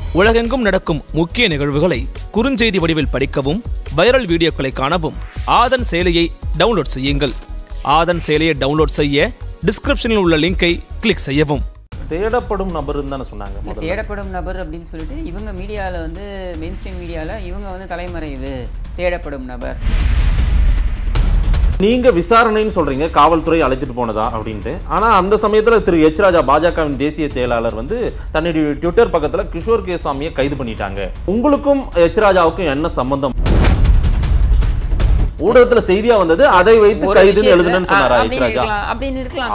உலகெங்கும் நடக்கும் முக்கிய நிகழ்வுகளை குறுஞ்செய்தி வடிவில் படிக்கவும் வைரல் வீடியோக்களை காணவும் ஆதன் செயலியை டவுன்லோட் செய்யுங்கள் ஆதன் செயலியை டவுன்லோட் செய்ய டிஸ்கிரிப்ஷனில் உள்ள லிங்கை கிளிக் செய்யவும் தேடப்படும் நபர்னு தானே சொன்னாங்க முதல்ல தேடப்படும் நபர் அப்படின்னு சொல்லிட்டு இவங்க மீடியாவில் வந்து மெயின் ஸ்ட்ரீம் மீடியாவில் இவங்க வந்து தலைமறைவு தேடப்படும் நபர் நீங்க விசாரணைன்னு சொல்றீங்க காவல்துறை அழைத்துட்டு போனதா அப்படின்ட்டு ஆனா அந்த சமயத்துல திரு எச் ராஜா பாஜகவின் தேசிய செயலாளர் வந்து தன்னுடைய ட்விட்டர் பக்கத்துல கிஷோர் கே சாமியை கைது பண்ணிட்டாங்க உங்களுக்கும் எச் ராஜாவுக்கும் என்ன சம்பந்தம் ஊடகத்துல செய்தியா வந்தது அதை வைத்து ஒரு கைதுன்னு விஷயத்துல- எழுதுனேன்னு சொன்னாரா ஆ, எச் அப்படின்னு ராஜா இருக்கலாம் அப்படின்னு இருக்கலாம்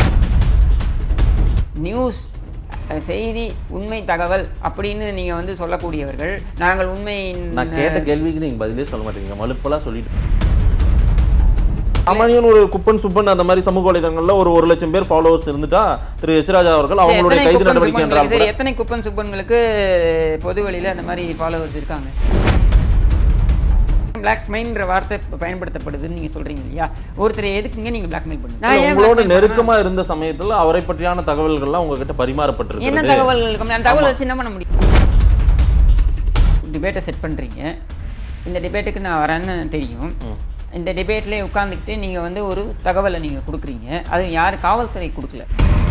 நியூஸ் அஹ், செய்தி உண்மை தகவல் அப்படின்னு நீங்க வந்து சொல்லக்கூடியவர்கள் நாங்கள் உண்மை நான் கேட்ட கேள்விக்கு நீங்க பதிலே சொல்ல மாட்டீங்க மலுப்பெல்லாம் சொல்லிட்டு சாமானியன் ஒரு குப்பன் சுப்பன் அந்த மாதிரி சமூக வலைதளங்கள்ல ஒரு ஒரு லட்சம் பேர் ஃபாலோவர்ஸ் இருந்துட்டா திரு எச் ராஜா அவர்கள் அவங்களுடைய எத்தனை கைது குப்பன் நடவடிக்கை சுப்பன்களுக்கு- என்றால் சரி கூட எத்தனை குப்பன் சுப்பன்களுக்கு பொது வழியில அந்த மாதிரி ஃபாலோவர்ஸ் இருக்காங்க பிளாக்மெயில்ன்ற வார்த்தை இப்ப பயன்படுத்தப்படுதுன்னு நீங்க சொல்றீங்க இல்லையா ஒருத்தரை எதுக்குங்க நீங்க பிளாக்மெயில் பண்ணுங்க நான் ஏன் உங்களோட blackmail நெருக்கமா இருந்த சமயத்துல அவரை பற்றியான தகவல்கள்லாம் உங்ககிட்ட என்ன பரிமாறப்பட்டிருக்கு தகவல்கள் இருக்கும் அந்த தகவல் வச்சு என்ன பண்ண முடியும் டிபேட்டை செட் பண்றீங்க இந்த டிபேட்டுக்கு நான் வரேன்னு தெரியும் இந்த டிபேட்லேயே உட்காந்துக்கிட்டு நீங்க வந்து ஒரு தகவலை நீங்க கொடுக்குறீங்க அது யார் காவல்துறை கொடுக்கல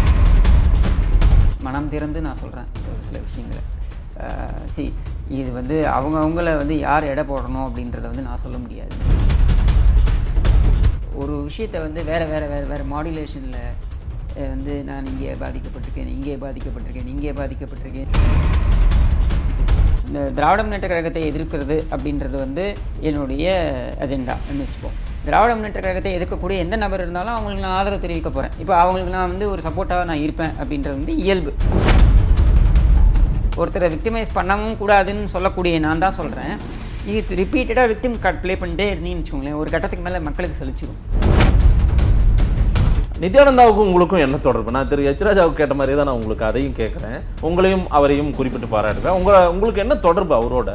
மனம் திறந்து நான் சொல்றேன் ஒரு சில விஷயங்களை சி இது வந்து அவங்க அவங்கள வந்து யார் எடை போடணும் அப்படின்றத வந்து நான் சொல்ல முடியாது ஒரு விஷயத்தை வந்து வேற வேற வேற வேற மாடுலேஷனில் வந்து நான் இங்கே பாதிக்கப்பட்டிருக்கேன் இங்கே பாதிக்கப்பட்டிருக்கேன் இங்கே பாதிக்கப்பட்டிருக்கேன் இந்த திராவிட முன்னேற்ற கழகத்தை எதிர்க்கிறது அப்படின்றது வந்து என்னுடைய அஜெண்டான்னு வச்சுப்போம் திராவிட முன்னேற்ற கழகத்தை எதிர்க்கக்கூடிய எந்த நபர் இருந்தாலும் அவங்களுக்கு நான் ஆதரவு தெரிவிக்க போகிறேன் இப்போ அவங்களுக்கு நான் வந்து ஒரு சப்போர்ட்டாக நான் இருப்பேன் அப்படின்றது வந்து இயல்பு ஒருத்தரை விக்டிமைஸ் பண்ணவும் கூடாதுன்னு சொல்லக்கூடிய நான் தான் சொல்கிறேன் இது ரிப்பீட்டடாக விக்டிம் கார்டு ப்ளே பண்ணிட்டே இருந்தீங்கன்னு வச்சுக்கோங்களேன் ஒரு கட்டத்துக்கு மேலே மக்களுக்கு சலிச்சிடும் நித்யானந்தாவுக்கும் உங்களுக்கும் என்ன தொடர்பு நான் திரு எச் ராஜாவுக்கு கேட்ட மாதிரியே தான் நான் உங்களுக்கு அதையும் கேட்குறேன் உங்களையும் அவரையும் குறிப்பிட்டு பாராட்டுறேன் உங்க உங்களுக்கு என்ன தொடர்பு அவரோட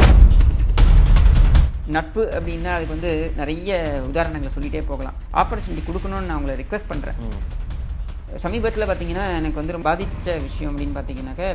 நட்பு அப்படின்னா அதுக்கு வந்து நிறைய உதாரணங்களை சொல்லிகிட்டே போகலாம் ஆப்பர்ச்சுனிட்டி கொடுக்கணும்னு நான் உங்களை ரிக்வெஸ்ட் பண்ணுறேன் சமீபத்தில் பார்த்தீங்கன்னா எனக்கு வந்து ரொம்ப பாதித்த விஷயம் அப்படின்னு பார்த்தீங்கன்னாக்க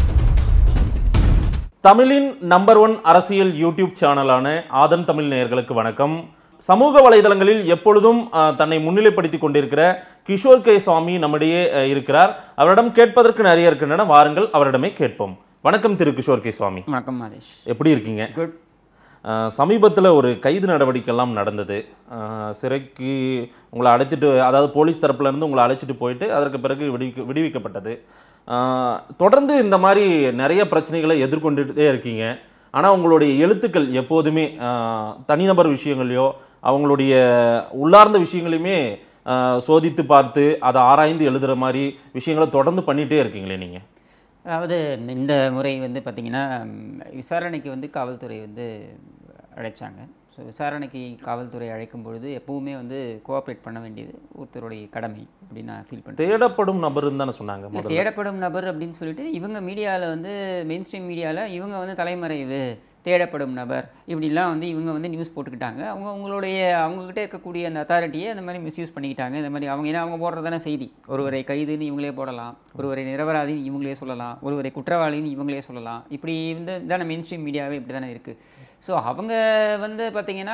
தமிழின் நம்பர் ஒன் அரசியல் யூடியூப் சேனலான ஆதன் தமிழ் நேயர்களுக்கு வணக்கம் சமூக வலைதளங்களில் எப்பொழுதும் அஹ், தன்னை முன்னிலைப்படுத்திக் கொண்டிருக்கிற கிஷோர் கே சாமி நம்மிடையே அஹ், இருக்கிறார் அவரிடம் கேட்பதற்கு நிறைய இருக்கின்றன வாருங்கள் அவரிடமே கேட்போம் வணக்கம் திரு கிஷோர் கே சுவாமி வணக்கம் மாதேஷ் எப்படி இருக்கீங்க குட் சமீபத்தில் ஒரு கைது நடவடிக்கைலாம் நடந்தது அஹ், சிறைக்கு உங்களை அழைச்சிட்டு அதாவது போலீஸ் தரப்புல இருந்து உங்களை அழைச்சிட்டு போயிட்டு அதற்கு பிறகு விடுவிக்க விடுவிக்கப்பட்டது அஹ், தொடர்ந்து இந்த மாதிரி நிறைய பிரச்சனைகளை எதிர்கொண்டுட்டே இருக்கீங்க ஆனால் உங்களுடைய எழுத்துக்கள் எப்போதுமே அஹ், தனிநபர் விஷயங்களையோ அவங்களுடைய உள்ளார்ந்த விஷயங்களையுமே அஹ், சோதித்து பார்த்து அதை ஆராய்ந்து எழுதுகிற மாதிரி விஷயங்களை தொடர்ந்து பண்ணிகிட்டே இருக்கீங்களே நீங்கள் அதாவது இந்த முறை வந்து பார்த்திங்கன்னா ம், விசாரணைக்கு வந்து காவல்துறை வந்து அழைச்சாங்க ஸோ விசாரணைக்கு காவல்துறை அழைக்கும் பொழுது எப்பவுமே வந்து கோஆப்ரேட் பண்ண வேண்டியது ஒருத்தருடைய கடமை அப்படின்னு நான் ஃபீல் பண்ணுறேன் தேடப்படும் நபர்னு தானே சொன்னாங்க முதல்ல தேடப்படும் நபர் அப்படின்னு சொல்லிட்டு இவங்க மீடியாவில் வந்து மெயின் ஸ்ட்ரீம் மீடியாவில் இவங்க வந்து தலைமறைவு தேடப்படும் நபர் இப்படிலாம் வந்து இவங்க வந்து நியூஸ் போட்டுக்கிட்டாங்க அவங்க அவங்களுடைய அவங்கக்கிட்ட இருக்கக்கூடிய அந்த அத்தாரிட்டியை அந்த மாதிரி மிஸ்யூஸ் பண்ணிக்கிட்டாங்க இந்த மாதிரி அவங்க ஏன்னா அவங்க போடுறதான செய்தி ஒருவரை கைதுன்னு இவங்களே போடலாம் ஒருவரை நிரபராதின்னு இவங்களே சொல்லலாம் ஒருவரை குற்றவாளின்னு இவங்களே சொல்லலாம் இப்படி வந்து தானே மெயின் ஸ்ட்ரீம் மீடியாவே இப்படி தானே இருக்குது ஸோ அவங்க வந்து பார்த்திங்கன்னா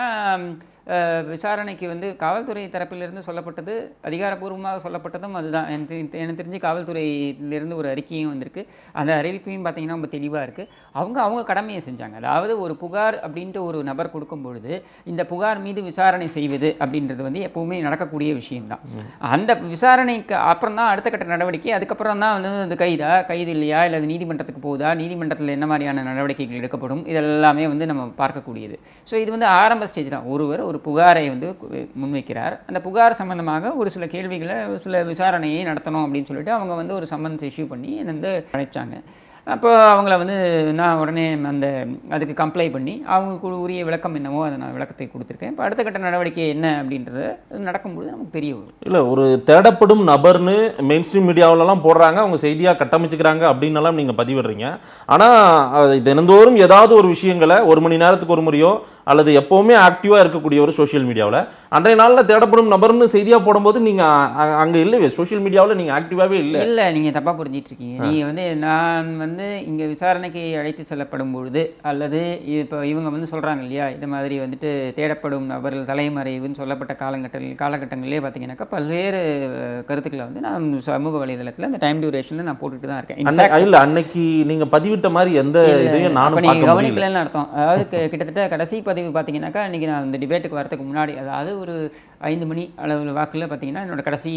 அஹ், விசாரணைக்கு வந்து காவல்துறை தரப்பிலிருந்து சொல்லப்பட்டது அதிகாரப்பூர்வமாக சொல்லப்பட்டதும் அதுதான் எனக்கு தெரி- எனக்கு தெரிஞ்சு காவல்துறையிலிருந்து ஒரு அறிக்கையும் வந்திருக்கு அந்த அறிவிப்பையும் பார்த்தீங்கன்னா ரொம்ப தெளிவாக இருக்குது அவங்க அவங்க கடமையை செஞ்சாங்க அதாவது ஒரு புகார் அப்படின்ட்டு ஒரு நபர் கொடுக்கும் பொழுது இந்த புகார் மீது விசாரணை செய்வது அப்படின்றது வந்து எப்பவுமே நடக்கக்கூடிய விஷயம்தான் அந்த விசாரணைக்கு அப்புறம் தான் அடுத்த கட்ட நடவடிக்கை அதுக்கப்புறம் தான் வந்து அது கைதா கைது இல்லையா இல்லை அது நீதிமன்றத்துக்கு போகுதா நீதிமன்றத்தில் என்ன மாதிரியான நடவடிக்கைகள் எடுக்கப்படும் இதெல்லாமே வந்து நம்ம பார்க்கக்கூடியது ஸோ இது வந்து ஆரம்ப ஸ்டேஜ் தான் ஒருவர் ஒரு புகாரை வந்து கு- முன்வைக்கிறார் அந்த புகார் சம்பந்தமாக ஒரு சில கேள்விகளை ஒரு சில விசாரணையை நடத்தணும் அப்படின்னு சொல்லிட்டு அவங்க வந்து ஒரு சம்மன்ஸ் இஷ்யூ பண்ணி என்னை வந்து அழைச்சாங்க அப்போ அவங்கள வந்து நான் உடனே அந்த அதுக்கு கம்ப்ளை பண்ணி அவங்களுக்கு உரிய விளக்கம் என்னவோ அதை நான் விளக்கத்தை கொடுத்துருக்கேன் இப்போ அடுத்த கட்ட நடவடிக்கை என்ன அப்படின்றது நடக்கும்போது நமக்கு தெரிய வரும் இல்லை ஒரு தேடப்படும் நபர்னு மெயின் ஸ்ட்ரீம் மீடியாவிலலாம் போடுறாங்க அவங்க செய்தியாக கட்டமைச்சுக்கிறாங்க அப்படின்னலாம் நீங்கள் பதிவிடுறீங்க ஆனால் தினந்தோறும் ஏதாவது ஒரு விஷயங்களை ஒரு மணி நேரத்துக்கு ஒரு முறையோ அல்லது எப்போவுமே ஆக்டிவாக இருக்கக்கூடிய ஒரு சோஷியல் மீடியாவில் அன்றைய நாளில் தேடப்படும் நபர்னு செய்தியாக போடும்போது நீங்கள் அங்கே இல்லையே சோஷியல் மீடியாவில் நீங்கள் ஆக்டிவாகவே இல்லை இல்லை நீங்கள் தப்பாக புரிஞ்சிட்டு இருக்கீங்க நீங்கள் வந்து நான் வந்து வந்து இங்கே விசாரணைக்கு அழைத்து செல்லப்படும் பொழுது அல்லது இப்போ இவங்க வந்து சொல்கிறாங்க இல்லையா இது மாதிரி வந்துட்டு தேடப்படும் நபர்கள் தலைமறைவுன்னு சொல்லப்பட்ட காலகட்டங்கள் காலகட்டங்களிலே பார்த்தீங்கன்னாக்கா பல்வேறு அஹ், கருத்துக்களை வந்து நான் சமூக வலைதளத்தில் அந்த டைம் டியூரேஷனில் நான் போட்டுட்டு தான் இருக்கேன் In அன்னை- fact, இல்ல அன்னைக்கு நீங்க பதிவிட்ட மாதிரி எந்த இதையும் அப்ப நானும் நீங்க பார்க்க முடியல கவனிக்கலன்னு அர்த்தம் அதாவது கி- கிட்டத்தட்ட கடைசி பதிவு பார்த்தீங்கன்னாக்கா இன்னைக்கு நான் இந்த டிபேட்டுக்கு வரதுக்கு முன்னாடி அதாவது ஒரு ஐந்து மணி அளவு வாக்கில் பார்த்தீங்கன்னா என்னோட கடைசி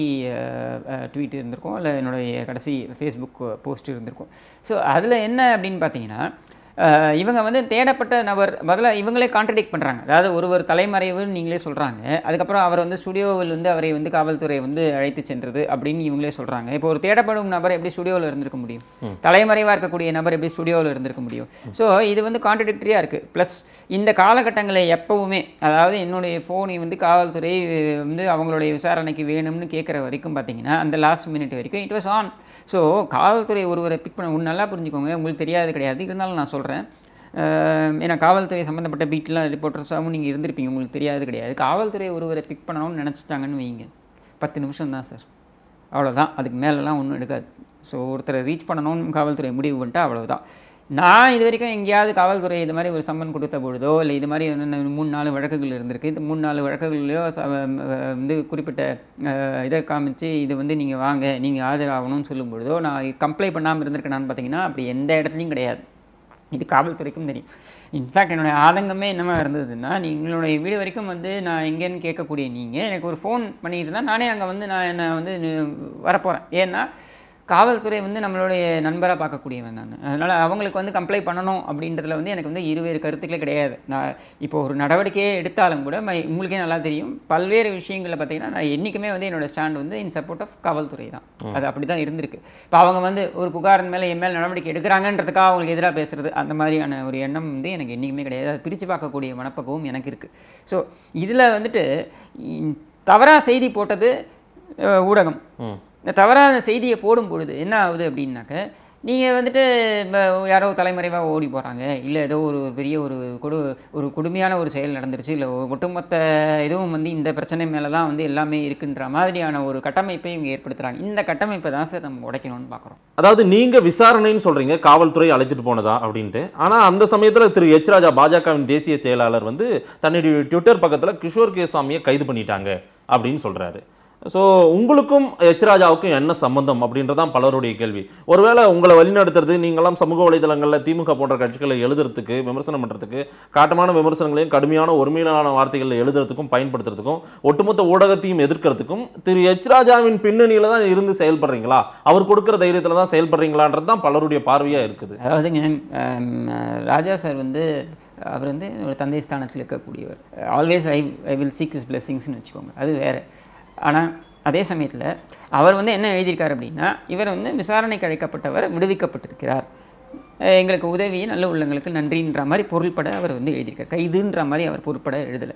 ட்வீட் இருந்திருக்கும் இல்லை என்னுடைய கடைசி ஃபேஸ்புக் போஸ்ட் இருந்திருக்கும் ஸோ அதில் என்ன அப்படின்னு பார்த்தீங்கன்னா அஹ், இவங்க வந்து தேடப்பட்ட நபர் முதல்ல இவங்களே கான்ட்ரடிக்ட் பண்ணுறாங்க அதாவது ஒருவர் தலைமறைவுன்னு நீங்களே சொல்கிறாங்க அதுக்கப்புறம் அவர் வந்து ஸ்டுடியோவில் வந்து அவரை வந்து காவல்துறை வந்து அழைத்து சென்றது அப்படின்னு இவங்களே சொல்கிறாங்க இப்போ ஒரு தேடப்படும் நபர் எப்படி ஸ்டுடியோவில் இருந்திருக்க முடியும் தலைமறைவாக இருக்கக்கூடிய நபர் எப்படி ஸ்டுடியோவில் இருந்திருக்க முடியும் ஸோ இது வந்து கான்ட்ரடிக்டரியாக இருக்குது ப்ளஸ் இந்த காலகட்டங்களில் எப்போவுமே அதாவது என்னுடைய ஃபோனை வந்து காவல்துறை அஹ், வந்து அவங்களுடைய விசாரணைக்கு வேணும்னு கேட்குற வரைக்கும் பார்த்தீங்கன்னா அந்த லாஸ்ட் மினிட் வரைக்கும் இட் வாஸ் ஆன் ஸோ காவல்துறை ஒருவரை பிக் பண்ண ஒன்று நல்லா புரிஞ்சுக்கோங்க உங்களுக்கு தெரியாது கிடையாது இருந்தாலும் நான் சொல்கிறேன் ஏன்னா காவல்துறை சம்மந்தப்பட்ட பீட்லாம் ரிப்போர்ட்டர்ஸாகவும் நீங்கள் இருந்திருப்பீங்க உங்களுக்கு தெரியாது கிடையாது காவல்துறை ஒருவரை பிக் பண்ணணும்னு நினச்சிட்டாங்கன்னு வைங்க பத்து நிமிஷம் தான் சார் அவ்வளோதான் அதுக்கு மேலெலாம் ஒன்றும் எடுக்காது ஸோ ஒருத்தரை ரீச் பண்ணணும்னு காவல்துறை முடிவு பண்ணிட்டா அவ்வளவுதான் நான் இது வரைக்கும் எங்கேயாவது காவல்துறை இது மாதிரி ஒரு சம்மன் கொடுத்த பொழுதோ இல்லை இது மாதிரி என்னென்ன மூணு நாலு வழக்குகள் இருந்திருக்கு இந்த மூணு நாலு வழக்குகள்லையோ ச- அஹ் வந்து குறிப்பிட்ட அஹ், இதை காமிச்சு இது வந்து நீங்கள் வாங்க நீங்கள் ஆஜராகணும்னு சொல்லும் பொழுதோ நான் கம்ப்ளைண்ட் பண்ணாமல் இருந்திருக்கேனான்னு பார்த்தீங்கன்னா அப்படி எந்த இடத்துலையும் கிடையாது இது காவல்துறைக்கும் தெரியும் இன்ஃபேக்ட் என்னுடைய ஆதங்கமே என்னவா இருந்ததுன்னா நீங்களுடைய வீடு வரைக்கும் வந்து நான் எங்கேன்னு கேட்கக்கூடிய நீங்கள் எனக்கு ஒரு ஃபோன் பண்ணிட்டு இருந்தால் நானே அங்கே வந்து நான் என்ன வந்து நி- வரப்போகிறேன் ஏன்னா காவல்துறை வந்து நம்மளுடைய நண்பராக பார்க்கக்கூடியவன் நான் அதனால் அவங்களுக்கு வந்து கம்ப்ளைண்ட் பண்ணணும் அப்படின்றதுல வந்து எனக்கு வந்து இருவேறு கருத்துக்களே கிடையாது நான் இப்போ ஒரு நடவடிக்கையே எடுத்தாலும் கூட ம- உங்களுக்கே நல்லா தெரியும் பல்வேறு விஷயங்களில் பார்த்தீங்கன்னா நான் என்றைக்குமே வந்து என்னோட ஸ்டாண்ட் வந்து இன் சப்போர்ட் ஆஃப் காவல்துறை தான் அது அப்படி தான் இருந்திருக்கு இப்போ அவங்க வந்து ஒரு புகாரின் மேலே என் மேல் நடவடிக்கை எடுக்கிறாங்கன்றதுக்காக அவங்களுக்கு எதிராக பேசுறது அந்த மாதிரியான ஒரு எண்ணம் வந்து எனக்கு என்றைக்குமே கிடையாது அதை பிரித்து பார்க்கக்கூடிய மனப்பக்குவம் எனக்கு இருக்குது ஸோ இதில் வந்துட்டு தவறாக செய்தி போட்டது அஹ், ஊடகம் இந்த தவறான செய்தியை போடும் பொழுது என்ன ஆகுது அப்படின்னாக்க நீங்கள் வந்துட்டு இப்ப யாரோ தலைமறைவாக ஓடி போகிறாங்க இல்லை ஏதோ ஒரு பெரிய ஒரு கொடு ஒரு கொடுமையான ஒரு செயல் நடந்துருச்சு இல்லை ஒரு ஒட்டுமொத்த இதுவும் வந்து இந்த பிரச்சனை மேலே தான் வந்து எல்லாமே இருக்குன்ற மாதிரியான ஒரு கட்டமைப்பை இவங்க ஏற்படுத்துகிறாங்க இந்த கட்டமைப்பை தான் சார் நம்ம உடைக்கணும்னு பார்க்குறோம் அதாவது நீங்க விசாரணைன்னு சொல்றீங்க காவல்துறை அழைச்சிட்டு போனதா அப்படின்ட்டு ஆனா அந்த சமயத்துல திரு எச் ராஜா பாஜகவின் தேசிய செயலாளர் வந்து தன்னுடைய ட்விட்டர் பக்கத்துல கிஷோர் கேசாமியை கைது பண்ணிட்டாங்க அப்படின்னு சொல்றாரு ஸோ உங்களுக்கும் எச் ராஜாவுக்கும் என்ன சம்பந்தம் அப்படின்றதான் பலருடைய கேள்வி ஒருவேளை உங்களை வழிநடத்துறது நீங்களாம் சமூக வலைதளங்களில் திமுக போன்ற கட்சிகளை எழுதுறதுக்கு விமர்சனம் பண்ணுறதுக்கு காட்டமான விமர்சனங்களையும் கடுமையான ஒருமையிலான வார்த்தைகளில் எழுதுறதுக்கும் பயன்படுத்துறதுக்கும் ஒட்டுமொத்த ஊடகத்தையும் எதிர்க்கிறதுக்கும் திரு எச் ராஜாவின் பின்னணியில தான் இருந்து செயல்படுறீங்களா அவர் கொடுக்குற தைரியத்தில் தான் செயல்படுறீங்களான்றது தான் பலருடைய பார்வையாக இருக்குது அதாவதுங்க ஆம், ராஜா சார் வந்து அவர் வந்து ஒரு தந்தை ஸ்தானத்தில் இருக்கக்கூடியவர் always I I will seek his பிளெஸிங்ஸ்னு வச்சுக்கோங்க அது வேறு ஆனால் அதே சமயத்தில் அவர் வந்து என்ன எழுதியிருக்கார் அப்படின்னா இவர் வந்து விசாரணைக்கு அழைக்கப்பட்டவர் விடுவிக்கப்பட்டிருக்கிறார் அஹ் எங்களுக்கு உதவி நல்ல உள்ளங்களுக்கு நன்றின்ற மாதிரி பொருள்பட அவர் வந்து எழுதியிருக்கார் கைதுன்ற மாதிரி அவர் பொருட்பட எழுதலை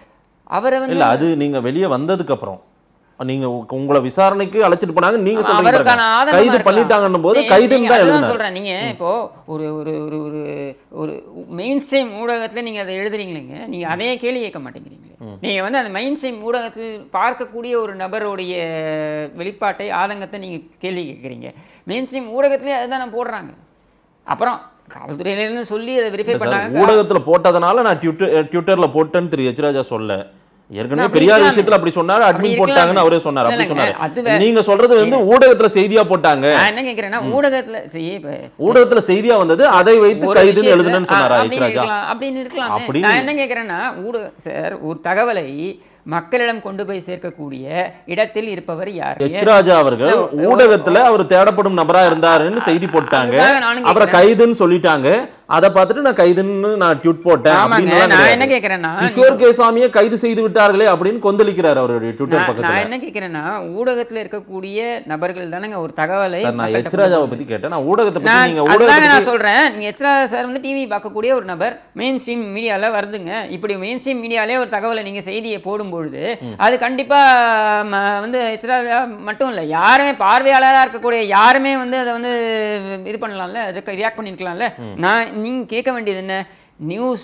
அவரை வந்து இல்ல அது நீங்க வெளியே வந்ததுக்கு அப்புறம் நீங்க உ- உங்களை விசாரணைக்கு அழைச்சிட்டு போனாங்க நீங்க சொல்றீங்க அவருக்கான பாருங்க. ஆதங்கமா கைது இருக்கலாம். பண்ணிட்டாங்கன்னும் போது சரி, கைதுன்னு நீங்க தான் அதுதான் எழுதினார் சொல்றேன் நீங்க இப்போ ஒரு ஒரு ஒரு ஒரு ஒரு மெயின் ஸ்ட்ரீம் ஊடகத்துல நீங்க அதை எழுதுறீங்களேங்க நீங்க அதே கேள்வி கேட்க மாட்டேங்கிறீங்களே நீங்க வந்து அந்த மெயின் ஸ்ட்ரீம் ஊடகத்தில் பார்க்கக்கூடிய ஒரு நபருடைய வெளிப்பாட்டை ஆதங்கத்தை நீங்க கேள்வி கேட்குறீங்க மெயின் ஸ்ட்ரீம் ஊடகத்திலே அதுதான் போடுறாங்க அப்புறம் காவல்துறையிலேருந்து சொல்லி அதை வெரிஃபை சார் பண்ணாங்க ஊடகத்துல போட்டதுனால நான் ட்விட்டர் ட்விட்டர்ல போட்டேன்னு திரு எச்ராஜா சொல்ல ஏற்கனவே அப்படி பெரியார் இருக்கலாமே. விஷயத்துல அப்படி சொன்னாரு அப்படி அட்மிட் போட்டாங்கன்னு அவரே சொன்னார் அப்படி இல்லைங்க, அது சொன்னாரு வேற. நீங்க சொல்றது வந்து ஊடகத்துல செய்தியா போட்டாங்க நான் என்ன கேட்குறேன்னா ஊடகத்துல சரி இப்போ ஊடகத்துல செய்தியா வந்தது அதை வைத்து ஒரு கைதுன்னு விஷயத்துல- எழுதுனேன்னு ஆ, சொன்னாரா அப்படின்னு எச்ராஜா இருக்கலாம், அப்படின்னு இருக்கலாம் அப்படின்னு நான் என்ன கேட்குறேன்னா ஊடக சார் ஒரு தகவலை மக்களிடம் கொண்டு போய் சேர்க்கக்கூடிய இடத்தில் இருப்பவர் யார் எச்ராஜா அவர்கள் ஊடகத்துல அவர் தேடப்படும் நபரா இருந்தாருன்னு செய்தி போட்டாங்க அதுக்காக நானும் அப்புறம் கைதுன்னு சொல்லிட்டாங்க அதை பார்த்துட்டு நான் கைதுன்னு நான் ட்வீட் போட்டேன் ஆமாங்க அப்படின்னுலாம் நான் கிடையாது. என்ன கேட்குறேன்னா கிஷோர் கேசாமியை கைது செய்து விட்டார்களே அப்படின்னு கொந்தளிக்கிறார் அவருடைய ட்விட்டர் நான் பக்கத்துல என்ன கேட்குறேன்னா ஊடகத்துல இருக்கக்கூடிய நபர்கள் தானங்க ஒரு தகவலை சார் நான் மக்கள்கிட்ட எச்ராஜாவை பத்தி கேட்டேன் நான் ஊடகத்தை பத்தி நான் நீங்க அதுதாங்க ஊடகத்தை நான் பத்தி- சொல்றேன் நீங்க எச்ரா சார் வந்து டிவி பார்க்கக்கூடிய ஒரு நபர் மெயின் ஸ்ட்ரீம் மீடியால வருதுங்க இப்படி மெயின் ஸ்ட்ரீம் மீடியாலே ஒரு தகவலை நீங்க செய்தியை போடும்பொழுது அது கண்டிப்பா ம, வந்து எச்ரா மட்டும் இல்லை யாருமே பார்வையாளராக இருக்கக்கூடிய யாருமே வந்து அதை வந்து இது பண்ணலாம்ல ரியாக்ட் பண்ணிருக்கலாம்ல நான் நீங்க கேட்க வேண்டியது என்ன நியூஸ்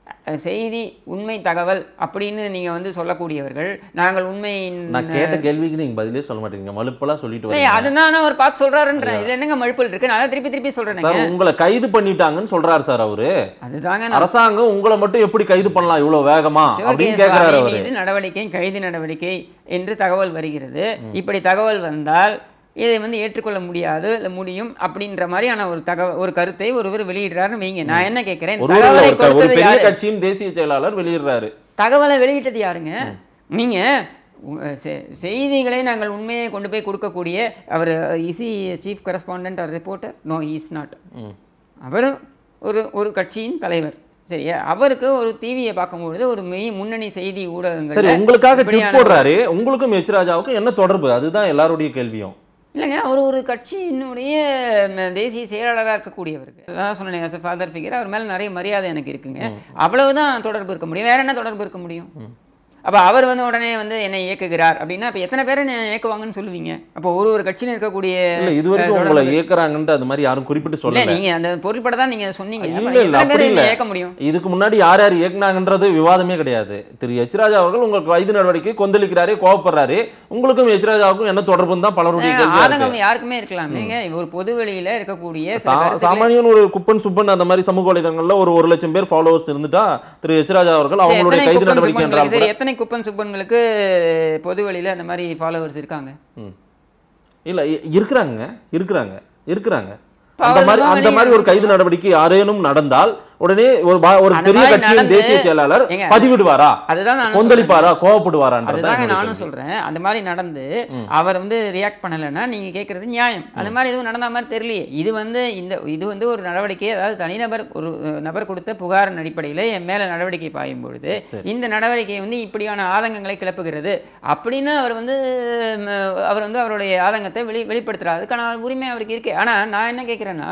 அஹ், செய்தி உண்மை தகவல் அப்படின்னு நீங்க வந்து சொல்லக்கூடியவர்கள் நாங்கள் உண்மை நான் கேட்ட கேள்விக்கு நீங்க பதிலே சொல்ல மாட்டீங்க மலுப்பெல்லாம் சொல்லிட்டு ஏய், வரீங்க அதுதான் அவர் பார்த்து சொல்றாருன்றேன் இதுல என்னங்க மழுப்பல் இருக்கு நான் அதான் திருப்பி திருப்பி சொல்றேன் சார் உங்களை கைது பண்ணிட்டாங்கன்னு சொல்றாரு சார் அவரு அதுதாங்க நான் அரசாங்கம் உங்களை மட்டும் எப்படி கைது பண்ணலாம் இவ்வளவு வேகமா அப்படின்னு கேக்குறாரு சிவகேசவாமி அவரு மீது நடவடிக்கை கைது நடவடிக்கை என்று தகவல் வருகிறது இப்படி தகவல் வந்தால் இதை வந்து ஏற்றுக்கொள்ள முடியாது இல்ல முடியும் அப்படின்ற மாதிரியான ஒரு தகவல் ஒரு கருத்தை ஒருவர் வெளியிடுறாருன்னு வைங்க நான் என்ன கேட்கிறேன் ஒரு ஒரு தகவலை ஒரு கொடுத்தது பெரிய யாரு கட்சியின் தேசிய செயலாளர் வெளியிடுறாரு தகவலை வெளியிட்டது யாருங்க நீங்க உ- செ- செய்திகளை நாங்கள் உண்மையை கொண்டு போய் கொடுக்கக்கூடிய அவர் EC chief correspondent or reporter no is not hmm. அவர் ஒரு ஒரு கட்சியின் தலைவர் சரியா அவருக்கு ஒரு டிவியை பார்க்கும்பொழுது ஒரு மெய் முன்னணி செய்தி ஊடகங்கள் சரி உங்களுக்காக ட்விட் போடுறாரு உங்களுக்கும் எச் ராஜாவுக்கும் என்ன தொடர்பு அதுதான் எல்லாருடைய கேள்வியும் இல்லைங்க அவர் ஒரு கட்சியினுடைய ம, தேசிய செயலாளராக இருக்கக்கூடியவருக்கு அதான் சொன்னேன் as a ஃபாதர் ஃபிகர் அவர் மேலே நிறைய மரியாதை எனக்கு இருக்குங்க அவ்வளவுதான் தொடர்பு இருக்க முடியும் வேற என்ன தொடர்பு இருக்க முடியும் அப்போ அவர் வந்து உடனே வந்து என்னை இயக்குகிறார் அப்படின்னா அப்போ எத்தனை பேரை என்னை இயக்குவாங்கன்னு சொல்லுவீங்க அப்போ ஒரு ஒரு கட்சியில் இருக்கக்கூடிய இல்ல இது வரைக்கும் உங்களை இயக்குறாங்கன்ட்டு அது மாதிரி யாரும் குறிப்பிட்டு இல்ல சொல்லல நீங்க அந்த பொருள்பட தான் நீங்க சொன்னீங்க இல்ல, அப்ப இல்ல, எத்தனை அப்படி பேரை இல்ல. என்னை இயக்க முடியும் இதுக்கு முன்னாடி யார் யார் இயக்குனாங்கன்றது விவாதமே கிடையாது திரு எச் ராஜா அவர்கள் உங்களுக்கு கைது நடவடிக்கை கொந்தளிக்கிறாரு கோவப்படுறாரு உங்களுக்கும் எச் ராஜாவுக்கும் என்ன தொடர்புன்னு தான் பலருடைய ஏங்க, கேள்வியா இருக்கு ஆதங்கம் யாருக்குமே இருக்கலாமேங்க ஒரு பொது வெளியில இருக்கக்கூடிய சில சா- கருத்துக்களை- சாமானியன் ஒரு குப்பன் சுப்பன் அந்த மாதிரி சமூக வலைதளங்கள்ல ஒரு ஒரு லட்சம் பேர் ஃபாலோவர்ஸ் இருந்துட்டா திரு எச் ராஜா அவர்கள் அவங்களுடைய எத்தனை கைது குப்பன் நடவடிக்கை சுப்பன்களுக்கு- என்றால் சரி கூட- எத்தனை குப்பன் சுப்பன்களுக்கு பொது வெளியில அந்த மாதிரி ஃபாலோவர்ஸ் இருக்காங்க ம். இல்ல இ- இருக்கிறாங்க இருக்கிறாங்க இருக்கிறாங்க இப்ப அந்த மாதிரி அவர்கள் அந்த மாதிரி ஒரு கைது நடவடிக்கை யாரேனும் நடந்தால் உடனே ஒரு பா- ஒரு அந்த பெரிய மாதிரி கட்சியின் நடந்து- தேசிய செயலாளர் ஏங்க, பதிவிடுவாரா அதுதான் நான் கொந்தளிப்பாரா கோவப்படுவாரான்றது அதுதாங்க நானும் சொல்றேன் அந்த மாதிரி நடந்து அவர் வந்து ரியாக்ட் பண்ணலைன்னா நீங்க கேட்கறது நியாயம் அந்த மாதிரி எதுவும் நடந்த மாதிரி தெரியலையே இது வந்து இந்த இது வந்து ஒரு நடவடிக்கை அதாவது தனிநபர் ஒரு அஹ், நபர் கொடுத்த புகாரின் அடிப்படையில் என் மேல நடவடிக்கை பாயும் பொழுது இந்த நடவடிக்கை வந்து இப்படியான ஆதங்கங்களை கிளப்புகிறது அப்படின்னு அவர் வந்து ம், அவர் வந்து அவருடைய ஆதங்கத்தை வெளி வெளிப்படுத்துறாரு அதுக்கான உரிமை அவருக்கு இருக்கு ஆனா நான் என்ன கேட்குறேன்னா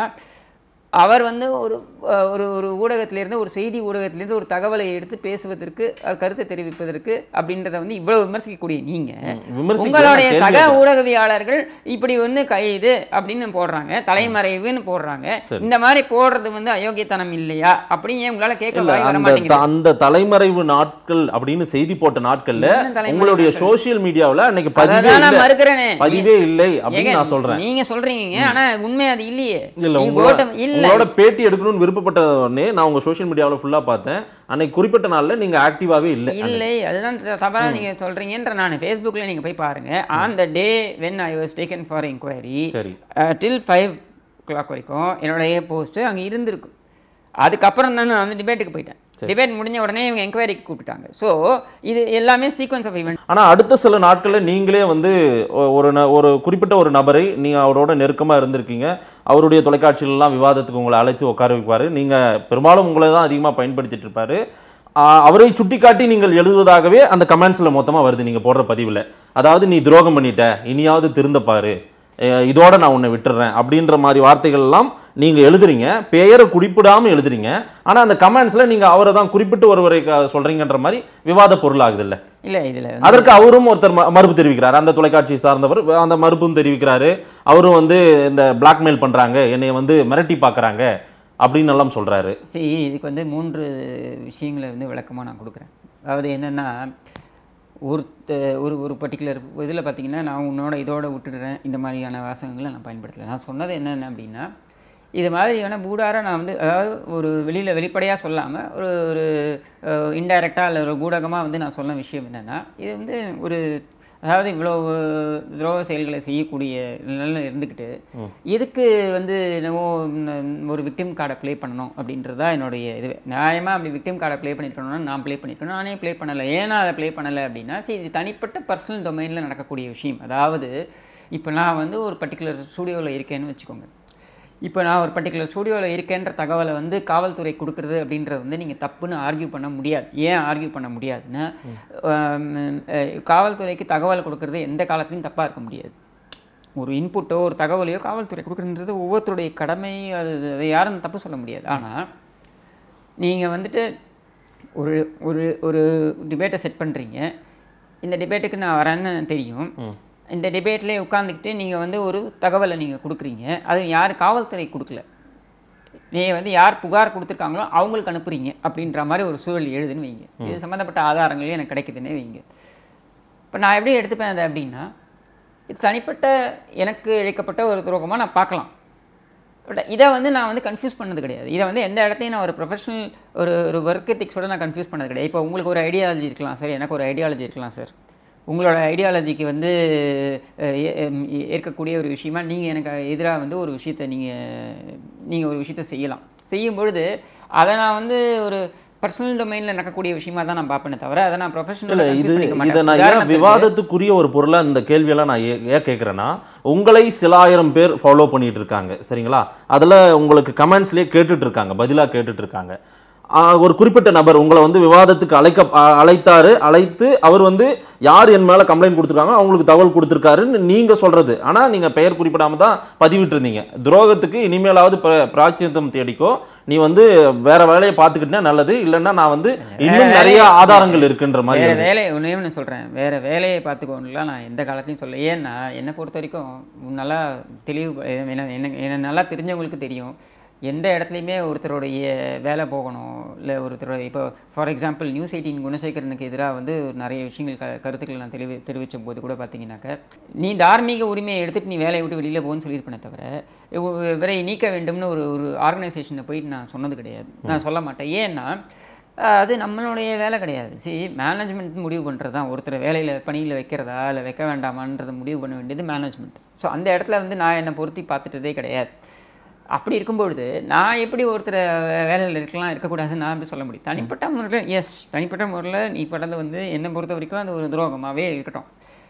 அவர் வந்து ஒரு அஹ், ஒரு ஒரு ஊடகத்திலிருந்து ஒரு செய்தி ஊடகத்திலிருந்து ஒரு தகவலை எடுத்து பேசுவதற்கு அவர் கருத்தை தெரிவிப்பதற்கு அப்படின்றத வந்து இவ்வளவு விமர்சிக்கக்கூடிய நீங்க விமர்சிக்கல, உங்களுடைய நான் கேள்வி சக கேட்கிறேன். ஊடகவியாளர்கள் இப்படி வந்து கைது அப்படின்னு போடுறாங்க தலைமறைவுன்னு போடுறாங்க சரி. இந்த மாதிரி போடுறது வந்து அயோக்கியத்தனம் இல்லையா அப்படின்னு ஏன் உங்களால கேட்க இல்ல வாய் வர அந்த மாட்டேங்குது த- அந்த தலைமறைவு நாட்கள் அப்படின்னு செய்தி போட்ட நாட்கள்ல என்ன தலைமறைவு உங்களுடைய நாட்கள்? சோசியல் மீடியாவுல அன்னைக்கு பதிவே அதான் நான் இல்ல மறுக்கிறேனே பதிவே இல்லை அப்படின்னு ஏங்க, நான் சொல்றேன் நீங்க சொல்றீங்க ஆனா உண்மை அது இல்லையே இல்ல நீங்க உங்களோட ஓட்டம் இல்ல உங்களோட பேட்டி எடுக்கணும்னு விருப்பப்பட்ட உடனே நான் உங்க சோஷியல் மீடியாவில் ஃபுல்லா பார்த்தேன் அன்னைக்கு குறிப்பிட்ட நாள்ல நீங்க ஆக்டிவாவே இல்லை இல்லை அதுதான் த- தவறா நீங்க சொல்றீங்கன்ற நான் ஃபேஸ்புக்கில் நீங்க போய் பாருங்க on the day when I was taken for enquiry சரி டில் ஃபைவ் கிளாக் வரைக்கும் என்னுடைய போஸ்ட்டு அங்கே இருந்திருக்கு அதுக்கப்புறம் தான் நான் வந்து டிபேட்டுக்கு போயிட்டேன் டிபேட் முடிஞ்ச உடனே இவங்க என்கொயரிக்கு கூப்பிட்டாங்க ஸோ இது எல்லாமே சீக்வன்ஸ் ஆஃப் ஈவெண்ட் ஆனா அடுத்த சில நாட்கள்ல நீங்களே வந்து ஒ- ஒரு ந- ஒரு குறிப்பிட்ட ஒரு நபரை நீங்க அவரோட நெருக்கமா இருந்திருக்கீங்க அவருடைய தொலைக்காட்சியிலலாம் விவாதத்துக்கு உங்களை அழைத்து உட்கார வைப்பாரு நீங்க பெரும்பாலும் உங்களை தான் அதிகமா பயன்படுத்திட்டு இருப்பாரு ஆ, அவரை சுட்டிக்காட்டி நீங்கள் எழுதுவதாகவே அந்த கமெண்ட்ஸ்ல மொத்தமா வருது நீங்க போடுற பதிவுல அதாவது நீ துரோகம் பண்ணிட்ட இனியாவது திருந்த பாரு அஹ் இதோட நான் உன்னை விட்டுறேன் அப்படின்ற மாதிரி வார்த்தைகள் எல்லாம் நீங்க எழுதுறீங்க பெயரை குறிப்பிடாம எழுதுறீங்க ஆனா அந்த கமெண்ட்ஸ்ல நீங்க அவரை தான் குறிப்பிட்டு ஒருவரை க- சொல்றீங்கன்ற மாதிரி விவாத பொருளாகுது இல்ல இல்லை இதில் அதற்கு அவரும் ஒருத்தர் ம- மறுப்பு தெரிவிக்கிறார் அந்த தொலைக்காட்சியை சார்ந்தவர் வ- அந்த மறுப்பும் தெரிவிக்கிறாரு அவரும் வந்து இந்த பிளாக்மெயில் பண்றாங்க என்னைய வந்து மிரட்டி பார்க்கறாங்க அப்படின்னு எல்லாம் சொல்றாரு சரி இதுக்கு வந்து மூன்று விஷயங்களை வந்து விளக்கமாக நான் கொடுக்குறேன் அதாவது என்னென்னா ஒருத்த ஒரு ஒரு பர்டிகுலர் இதில் பார்த்தீங்கன்னா நான் உன்னோட இதோட விட்டுடுறேன் இந்த மாதிரியான வாசகங்களை நான் பயன்படுத்தலை நான் சொன்னது என்னென்ன அப்படின்னா இது மாதிரியான பூடார நான் வந்து அதாவது ஒரு வெளியில் வெளிப்படையாக சொல்லாமல் ஒரு ஒரு இன்டைரக்டாக இல்லை ஒரு ஊடகமாக வந்து நான் சொன்ன விஷயம் என்னென்னா இது வந்து ஒரு அதாவது இவ்வளோ துரோக செயல்களை செய்யக்கூடிய நிலையில் இருந்துக்கிட்டு எதுக்கு வந்து என்னவோ ம், ஒரு விக்டிம் கார்டை ப்ளே பண்ணணும் அப்படின்றதா என்னுடைய இது நியாயமாக அப்படி விக்டிம் கார்டை ப்ளே பண்ணியிருக்கணும்னா நான் ப்ளே பண்ணியிருக்கணும் நானே ப்ளே பண்ணலை ஏன்னா அதை ப்ளே பண்ணலை அப்படின்னா சரி இது தனிப்பட்ட பர்சனல் டொமைனில் நடக்கக்கூடிய விஷயம் அதாவது இப்போ நான் வந்து ஒரு பர்டிகுலர் ஸ்டூடியோவில் இருக்கேன்னு வச்சுக்கோங்க இப்போ நான் ஒரு பர்டிகுலர் ஸ்டூடியோவில் இருக்கேன்ற தகவலை வந்து காவல்துறை கொடுக்குறது அப்படின்றது வந்து நீங்கள் தப்புன்னு ஆர்கியூ பண்ண முடியாது ஏன் ஆர்கியூ பண்ண முடியாதுன்னா ஆம், அஹ், காவல்துறைக்கு தகவல் கொடுக்குறது எந்த காலத்துலையும் தப்பாக இருக்க முடியாது ஒரு இன்புட்டோ ஒரு தகவலையோ காவல்துறை கொடுக்குறது ஒவ்வொருத்தருடைய கடமை அது அதை யாரும் தப்பு சொல்ல முடியாது ஆனால் நீங்கள் வந்துட்டு ஒரு ஒரு ஒரு டிபேட்டை செட் பண்ணுறீங்க இந்த டிபேட்டுக்கு நான் வரேன்னு தெரியும் இந்த டிபேட்லேயே உட்காந்துக்கிட்டு நீங்கள் வந்து ஒரு தகவலை நீங்கள் கொடுக்குறீங்க அது யார் காவல்துறை கொடுக்கல நீ வந்து யார் புகார் கொடுத்துருக்காங்களோ அவங்களுக்கு அனுப்புறீங்க அப்படின்ற மாதிரி ஒரு சூழல் எழுதுன்னு வைங்க இது சம்மந்தப்பட்ட ஆதாரங்களே எனக்கு கிடைக்குதுன்னே வைங்க இப்போ நான் எப்படி எடுத்துப்பேன் அதை அப்படின்னா இது தனிப்பட்ட எனக்கு இழைக்கப்பட்ட ஒரு துரோகமாக நான் பார்க்கலாம் பட் இதை வந்து நான் வந்து கன்ஃபியூஸ் பண்ணது கிடையாது இதை வந்து எந்த இடத்துலையும் நான் ஒரு ப்ரொஃபஷனல் ஒரு ஒரு ஒர்க் எத்திக்ஸோட நான் கன்ஃபியூஸ் பண்ணது கிடையாது இப்போ உங்களுக்கு ஒரு ஐடியாலஜி இருக்கலாம் சார் எனக்கு ஒரு ஐடியாலஜி இருக்கலாம் சார் உங்களோட ஐடியாலஜிக்கு வந்து அஹ், ஏ- எம், ஏ- ஏற்கக்கூடிய ஒரு விஷயமா நீங்கள் எனக்கு எதிராக வந்து ஒரு விஷயத்தை நீங்கள் நீங்கள் ஒரு விஷயத்தை செய்யலாம் செய்யும் பொழுது அதை நான் வந்து ஒரு பர்சனல் டொமைனில் நடக்கக்கூடிய விஷயமா தான் நான் பார்ப்பேனே தவிர அதை நான் இல்ல ப்ரொஃபஷனல் இது இதை நான் ஏன் விவாதத்துக்குரிய ஒரு பொருளா இந்த கேள்வியெல்லாம் நான் ஏ- ஏன் கேட்குறேன்னா உங்களை சில ஆயிரம் பேர் ஃபாலோ பண்ணிட்டு இருக்காங்க சரிங்களா அதுல உங்களுக்கு கமெண்ட்ஸ்லயே கேட்டுட்டு இருக்காங்க பதிலா கேட்டுட்டு இருக்காங்க ஆ, ஒரு குறிப்பிட்ட நபர் உங்களை வந்து விவாதத்துக்கு அழைக்க அ- அழைத்தாரு அழைத்து அவர் வந்து யார் என் மேல கம்ப்ளைண்ட் கொடுத்துருக்காங்க அவங்களுக்கு தகவல் கொடுத்துருக்காருன்னு நீங்க சொல்றது ஆனா நீங்க பெயர் குறிப்பிடாம தான் பதிவிட்டு இருந்தீங்க துரோகத்துக்கு இனிமேலாவது பிர- பிராயச்சித்தம் தேடிக்கோ நீ வந்து வேற வேலையை பார்த்துக்கிட்டே நல்லது இல்லைன்னா நான் வந்து இன்னும் நிறைய ஆதாரங்கள் இருக்குன்ற மாதிரி வேற எழுதி- வேலையை ஒன்றே ஒன்று சொல்கிறேன் வேற வேலையை பார்த்துக்கோன்னுலாம் நான் எந்த காலத்துலையும் சொல்ல ஏன்னா என்னை பொறுத்த வரைக்கும் நல்லா தெளிவு என்ன என்ன என்ன நல்லா தெரிஞ்சவங்களுக்கு தெரியும் எந்த இடத்துலையுமே ஒருத்தருடைய வேலை போகணும் இல்லை ஒருத்தரோட இப்போ ஃபார் எக்ஸாம்பிள் நியூஸ் எயிட்டீன் குணசேகரனுக்கு எதிராக வந்து நிறைய விஷயங்கள் க கருத்துக்களை நான் தெளிவு தெரிவித்த போது கூட பார்த்தீங்கன்னாக்க நீ தார்மீக உரிமையை எடுத்துட்டு நீ வேலையை விட்டு வெளியில் போன்னு சொல்லியிருப்பேனே தவிர இவ- இவரை நீக்க வேண்டும்னு ஒரு ஒரு ஆர்கனைசேஷனை போயிட்டு நான் சொன்னது கிடையாது நான் சொல்ல மாட்டேன் ஏன்னா அஹ் அது நம்மளுடைய வேலை கிடையாது சி மேனேஜ்மெண்ட் முடிவு பண்ணுறது தான் ஒருத்தர் வேலையில் பணியில் வைக்கிறதா இல்லை வைக்க வேண்டாமான்றதை முடிவு பண்ண வேண்டியது மேனேஜ்மெண்ட் ஸோ அந்த இடத்துல வந்து நான் என்னை பொருத்தி பார்த்துட்டதே கிடையாது அப்படி இருக்கும்பொழுது நான் எப்படி ஒருத்தர் வேலையில் இருக்கலாம் இருக்கக்கூடாதுன்னு நான் எப்படி சொல்ல முடியும் தனிப்பட்ட முறையில் எஸ் தனிப்பட்ட முறையில் நீ படத்தை வந்து என்னை பொறுத்த வரைக்கும் அது ஒரு துரோகமாகவே இருக்கட்டும்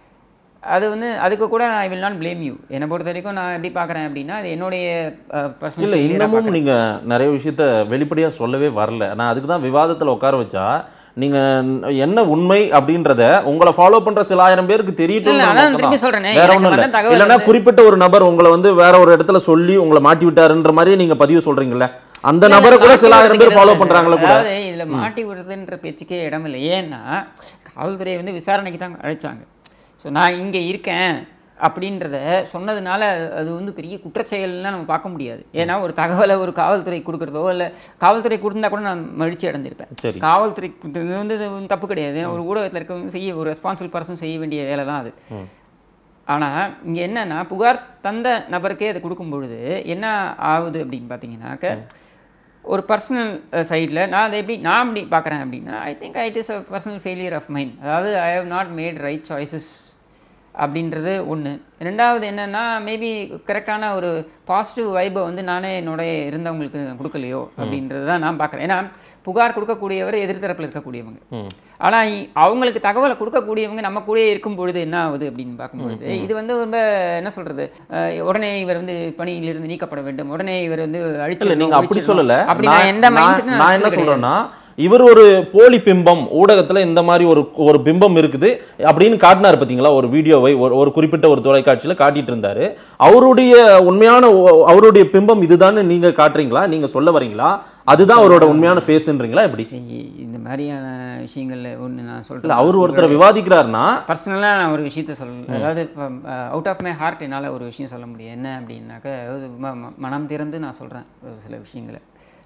அது வந்து அதுக்கு கூட I will not blame you என்னை பொறுத்த வரைக்கும் நான் எப்படி பார்க்குறேன் அப்படின்னா அது என்னுடைய இல்ல பர்சனல் இன்னமும் நீங்க நிறைய விஷயத்த வெளிப்படையா சொல்லவே வரல நான் அதுக்கு தான் விவாதத்துல உட்கார வச்சா நீங்க என்ன உண்மை அப்படின்றத உங்களை ஃபாலோ பண்ற சில ஆயிரம் பேருக்கு தெரியட்டும் இல்ல, அதான் திருப்பி சொல்றேனே, வேற எனக்கு ஒண்ணும் வந்த இல்ல தகவல் இல்லைன்னா வந்து- குறிப்பிட்ட ஒரு நபர் உங்களை வந்து வேற ஒரு இடத்துல சொல்லி உங்களை மாட்டி விட்டாருன்ற மாதிரி நீங்க பதிவு சொல்றீங்கல்ல அந்த இல்ல, நபரை கூட மாட்டி சில ஆயிரம் பேர் விடுறதுக்கு ஃபாலோ இல்ல. பண்றாங்களா கூட அதாவது இதுல மாட்டி விடுறதுன்ற பேச்சுக்கே இடம் இல்லை ஏன்னா காவல்துறை வந்து விசாரணைக்கு தான் அழைச்சாங்க ஸோ நான் இங்க இருக்கேன் அப்படின்றத சொன்னதுனால அது வந்து பெரிய குற்றச்செயல்லாம் நம்ம பார்க்க முடியாது ஏன்னா ஒரு தகவலை ஒரு காவல்துறை கொடுக்குறதோ இல்லை காவல்துறை கொடுத்தா கூட நான் மகிழ்ச்சி அடைஞ்சிருப்பேன் சரி காவல்துறை இது வந்து இது வந்து தப்பு கிடையாது ஒரு ஊடகத்தில் இருக்கவங்க செய்ய ஒரு ரெஸ்பான்சிபிள் பர்சன் செய்ய வேண்டிய வேலை தான் அது ஆனால் இங்கே என்னன்னா புகார் தந்த நபருக்கே அதை கொடுக்கும் பொழுது என்ன ஆகுது அப்படின்னு பார்த்தீங்கன்னாக்க ஒரு பர்சனல் சைடில் நான் அதை எப்படி நான் எப்படி பார்க்குறேன் அப்படின்னா I think it is a personal failure of mind அதாவது I have not made right choices அப்படின்றது ஒன்று ரெண்டாவது என்னென்னா மேபி கரெக்டான ஒரு பாசிட்டிவ் வைபை வந்து நானே என்னோட இருந்தவங்களுக்கு கொடுக்கலையோ அப்படின்றது தான் நான் பார்க்குறேன் ஏன்னா புகார் கொடுக்கக்கூடியவர் எதிர்த்தரப்பில் இருக்கக்கூடியவங்க ஆனால் அவங்களுக்கு தகவலை கொடுக்கக்கூடியவங்க நம்ம கூடயே இருக்கும் பொழுது என்ன ஆகுது அப்படின்னு பார்க்கும்பொழுது இது வந்து ரொம்ப என்ன சொல்றது அஹ், உடனே இவர் வந்து பணியிலிருந்து நீக்கப்பட வேண்டும் உடனே இவர் வந்து இல்ல அழிச்சு நீங்க அப்படி சொல்லல அப்படி நான் நான் எந்த நான்- மைண்ட் நான் என்ன சொல்றேன்னா இவர் ஒரு போலி பிம்பம் ஊடகத்துல இந்த மாதிரி ஒரு ஒரு பிம்பம் இருக்குது அப்படின்னு காட்டினார் பாத்தீங்களா ஒரு வீடியோவை ஒரு ஒரு குறிப்பிட்ட ஒரு தொலைக்காட்சியில காட்டிட்டு இருந்தாரு அவருடைய உண்மையான ஒ- அவருடைய பிம்பம் இதுதான்னு நீங்க காட்டுறீங்களா நீங்க சொல்ல வரீங்களா அதுதான் அவரோட உண்மையான ஃபேஸ்ன்றீங்களா எப்படி இந்த மாதிரியான விஷயங்கள்ல ஒன்று நான் இல்ல சொல்கிறேன் அவர் ஒருத்தர் விவாதிக்கிறாருன்னா பர்சனலாக நான் ஒரு விஷயத்த சொல்ல அதாவது அவுட் ஆஃப் மை ஹார்ட் என்னால் ஒரு விஷயம் சொல்ல முடியும் என்ன அப்படின்னாக்க அதாவது ம- ம- மனம் திறந்து நான் சொல்கிறேன் ஒரு சில விஷயங்களை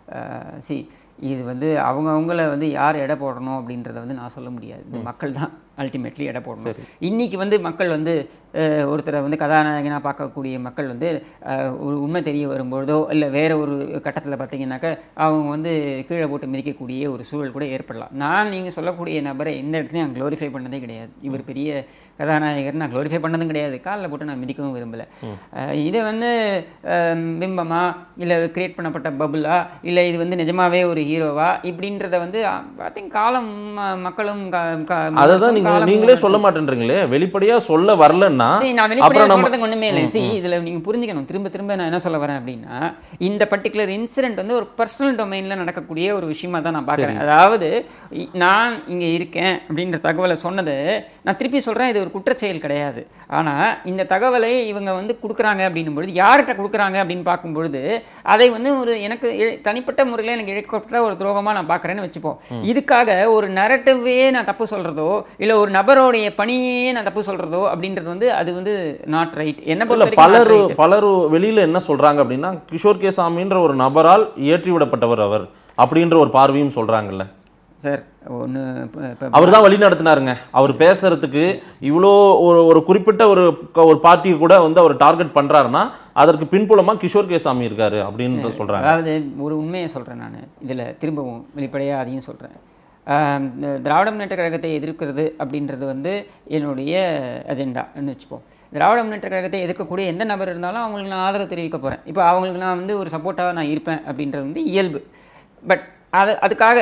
சி இது வந்து அவங்க அவங்கள வந்து யார் எடை போடணும் அப்படின்றத வந்து நான் சொல்ல முடியாது இந்த மக்கள் தான் அல்டிமேட்லி எடை போடணும் இன்னைக்கு வந்து மக்கள் வந்து அஹ், ஒருத்தரை வந்து கதாநாயகனாக பார்க்கக்கூடிய மக்கள் வந்து அஹ், ஒரு உண்மை தெரிய வரும்பொழுதோ இல்லை வேற ஒரு கட்டத்தில் பார்த்தீங்கன்னாக்க அவங்க வந்து கீழே போட்டு மிதிக்கக்கூடிய ஒரு சூழல் கூட ஏற்படலாம் நான் நீங்கள் சொல்லக்கூடிய நபரை எந்த இடத்துலையும் நான் க்ளோரிஃபை பண்ணதே கிடையாது இவர் பெரிய கதாநாயகர் நான் க்ளோரிஃபை பண்ணதும் கிடையாது காலில் போட்டு நான் மிதிக்கவும் விரும்பலை இதை வந்து அஹ், பிம்பமா இல்லை கிரியேட் பண்ணப்பட்ட பபுளா இல்லை இது வந்து நிஜமாவே ஒரு ஹீரோவா இப்படின்றத வந்து ஐ திங்க் காலம் ம- மக்களும் க- க- அதை தான் நீங்க காலம் நீங்களே சொல்ல மாட்டேன்றீங்களே வெளிப்படையா சொல்ல வரலன்னா See, நான் வெளிப்படையா அப்புறம் நம்ம சொல்றதுக்கு ஒண்ணுமே இல்லை சி இதுல நீங்க புரிஞ்சுக்கணும் திரும்ப திரும்ப நான் என்ன சொல்ல வரேன் அப்படின்னா இந்த பர்டிகுலர் இன்சிடென்ட் வந்து ஒரு பர்சனல் டொமைன்ல நடக்கக்கூடிய ஒரு விஷயமா தான் நான் பார்க்கறேன் அதாவது இ- நான் இங்க இருக்கேன் அப்படின்ற தகவலை சொன்னது நான் திருப்பி சொல்றேன் இது ஒரு குற்றச்செயல் கிடையாது ஆனா இந்த தகவலை இவங்க வந்து கொடுக்குறாங்க அப்படின்னும் பொழுது யார்கிட்ட கொடுக்குறாங்க அப்படின்னு பார்க்கும் பொழுது அதை வந்து ஒரு எனக்கு இழ- தனிப்பட்ட முறையில் எனக்கு இழைக்கப்பட்ட ஒரு துரோகமா நான் பார்க்கறேன்னு வச்சுப்போம் இதுக்காக ஒரு நரட்டிவே நான் தப்பு சொல்றதோ இல்ல ஒரு நபருடைய பணியே நான் தப்பு சொல்கிறதோ அப்படின்றது வந்து அது வந்து நாட் ரைட் என்ன இல்ல பொறுத்த வரைக்கும் பலர் not right. பலர் வெளியில என்ன சொல்றாங்க அப்படின்னா கிஷோர் கே சாமின்ற ஒரு நபரால் ஏற்றி விடப்பட்டவர் அவர் அப்படின்ற ஒரு பார்வையும் சொல்றாங்கல்ல சார் ஒன்று அவர் தான் வழி நடத்தினாருங்க அவர் பேசுறதுக்கு இவ்வளோ ஒரு ஒரு குறிப்பிட்ட ஒரு ஒரு பார்ட்டியை கூட வந்து அவர் டார்கெட் பண்றாருன்னா அதற்கு பின்புலமா கிஷோர் கே சாமி இருக்காரு அப்படின்னு சொல்றாங்க அதாவது ஒரு உண்மையை சொல்கிறேன் நான் இதில் திரும்பவும் வெளிப்படையாக அதையும் சொல்கிறேன் திராவிட முன்னேற்ற கழகத்தை எதிர்க்கிறது அப்படின்றது வந்து என்னுடைய அஜெண்டான்னு வச்சுப்போம் திராவிட முன்னேற்ற கழகத்தை எதிர்க்கக்கூடிய எந்த நபர் இருந்தாலும் அவங்களுக்கு நான் ஆதரவு தெரிவிக்க போகிறேன் இப்போ அவங்களுக்கு நான் வந்து ஒரு சப்போர்ட்டாக நான் இருப்பேன் அப்படின்றது வந்து இயல்பு பட் அது அதுக்காக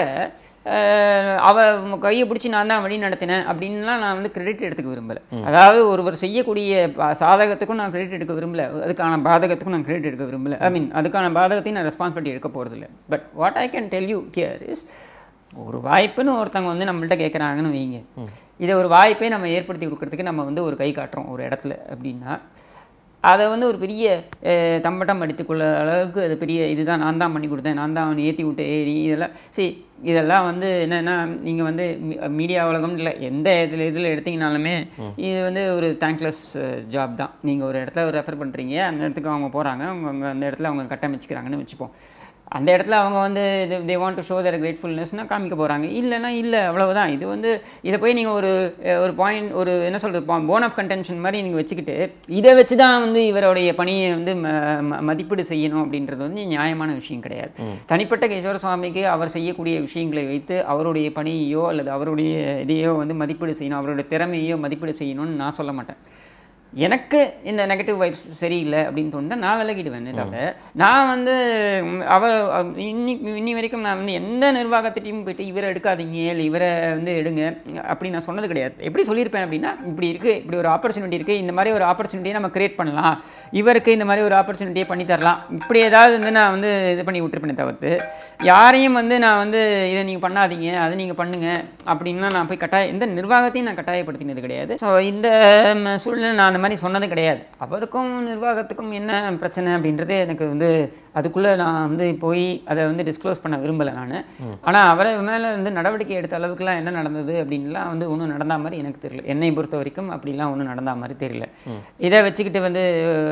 அஹ், அவ கையை பிடிச்சி நான் தான் வழி நடத்தினேன் அப்படின்லாம் நான் வந்து கிரெடிட் எடுத்துக்க விரும்பலை அதாவது ஒருவர் செய்யக்கூடிய ப- சாதகத்துக்கும் நான் கிரெடிட் எடுக்க விரும்பல அதுக்கான பாதகத்துக்கும் நான் கிரெடிட் எடுக்க விரும்பல ஐ மீன் அதுக்கான பாதகத்தையும் நான் ரெஸ்பான்சிபிலிட்டி எடுக்க போகிறதில்ல but what I can tell you here is ஒரு வாய்ப்புன்னு ஒருத்தவங்க வந்து நம்மள்ட்ட கேட்குறாங்கன்னு வைங்க இதை ஒரு வாய்ப்பே நம்ம ஏற்படுத்தி கொடுக்கறதுக்கு நம்ம வந்து ஒரு கை காட்டுறோம் ஒரு இடத்துல அப்படின்னா அதை வந்து ஒரு பெரிய அஹ், தம்பட்டம் அடித்துக்கொள்ள அளவுக்கு அது பெரிய இதுதான் நான் தான் பண்ணி கொடுத்தேன் நான் தான் அவனை ஏற்றி விட்டு ஏறி இதெல்லாம் சரி இதெல்லாம் வந்து என்னென்னா நீங்கள் வந்து மீடியா உலகம் இல்லை எந்த இதில் இதில் எடுத்தீங்கனாலுமே இது வந்து ஒரு தேங்க்லெஸ் ஜாப் தான் நீங்கள் ஒரு இடத்துல ரெஃபர் பண்ணுறீங்க அந்த இடத்துக்கு அவங்க போகிறாங்க அவங்க அவங்க அந்த இடத்துல அவங்க கட்டமைச்சிக்கிறாங்கன்னு வச்சுப்போம் அந்த இடத்துல அவங்க வந்து they want to show their கிரேட்ஃபுல்னஸ்னால் காமிக்க போகிறாங்க இல்லைன்னா இல்லை அவ்வளவுதான் இது வந்து இதை போய் நீங்கள் ஒரு அஹ், ஒரு பாயிண்ட் ஒரு என்ன சொல்கிறது போன் ஆஃப் கன்டென்ஷன் மாதிரி நீங்கள் வச்சுக்கிட்டு இதை வச்சு தான் வந்து இவருடைய பணியை வந்து ம- ம- மதிப்பீடு செய்யணும் அப்படின்றது வந்து நியாயமான விஷயம் கிடையாது தனிப்பட்ட கிஷோர சுவாமிக்கு அவர் செய்யக்கூடிய விஷயங்களை வைத்து அவருடைய பணியையோ அல்லது அவருடைய இதையோ வந்து மதிப்பீடு செய்யணும் அவருடைய திறமையோ மதிப்பீடு செய்யணும்னு நான் சொல்ல மாட்டேன் எனக்கு இந்த நெகட்டிவ் வைப்ஸ் சரியில்லை அப்படின்னு தோணுதா நான் விலகிடுவேன் தவிர நான் வந்து ம், அவ அவ- இன்னி இன்னி வரைக்கும் நான் வந்து எந்த நிர்வாகத்திட்டையும் போயிட்டு இவரை எடுக்காதீங்க இல்லை இவரை வந்து எடுங்க அப்படி நான் சொன்னது கிடையாது எப்படி சொல்லியிருப்பேன் அப்படின்னா இப்படி இருக்குது இப்படி ஒரு ஆப்பர்ச்சுனிட்டி இருக்குது இந்த மாதிரி ஒரு ஆப்பர்ச்சுனிட்டியை நம்ம கிரியேட் பண்ணலாம் இவருக்கு இந்த மாதிரி ஒரு ஆப்பர்ச்சுனிட்டியை பண்ணி தரலாம் இப்படி ஏதாவது வந்து நான் வந்து இது பண்ணி விட்டுருப்பேனே தவிர்த்து யாரையும் வந்து நான் வந்து இதை நீங்கள் பண்ணாதீங்க அதை நீங்கள் பண்ணுங்க அப்படின்லாம் நான் போய் கட்டாய எந்த நிர்வாகத்தையும் நான் கட்டாயப்படுத்தினது கிடையாது ஸோ இந்த ம், சூழ்நிலை நான் அந்த மாதிரி சொன்னது கிடையாது அவருக்கும் நிர்வாகத்துக்கும் என்ன பிரச்சனை அப்படின்றது எனக்கு வந்து அதுக்குள்ளே நான் வந்து போய் அதை வந்து டிஸ்க்ளோஸ் பண்ண விரும்பலை நான் ஆனால் அவரை மேலே வந்து நடவடிக்கை எடுத்த அளவுக்குலாம் என்ன நடந்தது அப்படின்லாம் வந்து ஒன்றும் நடந்தா மாதிரி எனக்கு தெரியல என்னை பொறுத்த வரைக்கும் அப்படிலாம் ஒன்றும் நடந்தா மாதிரி தெரியல இதை வச்சுக்கிட்டு வந்து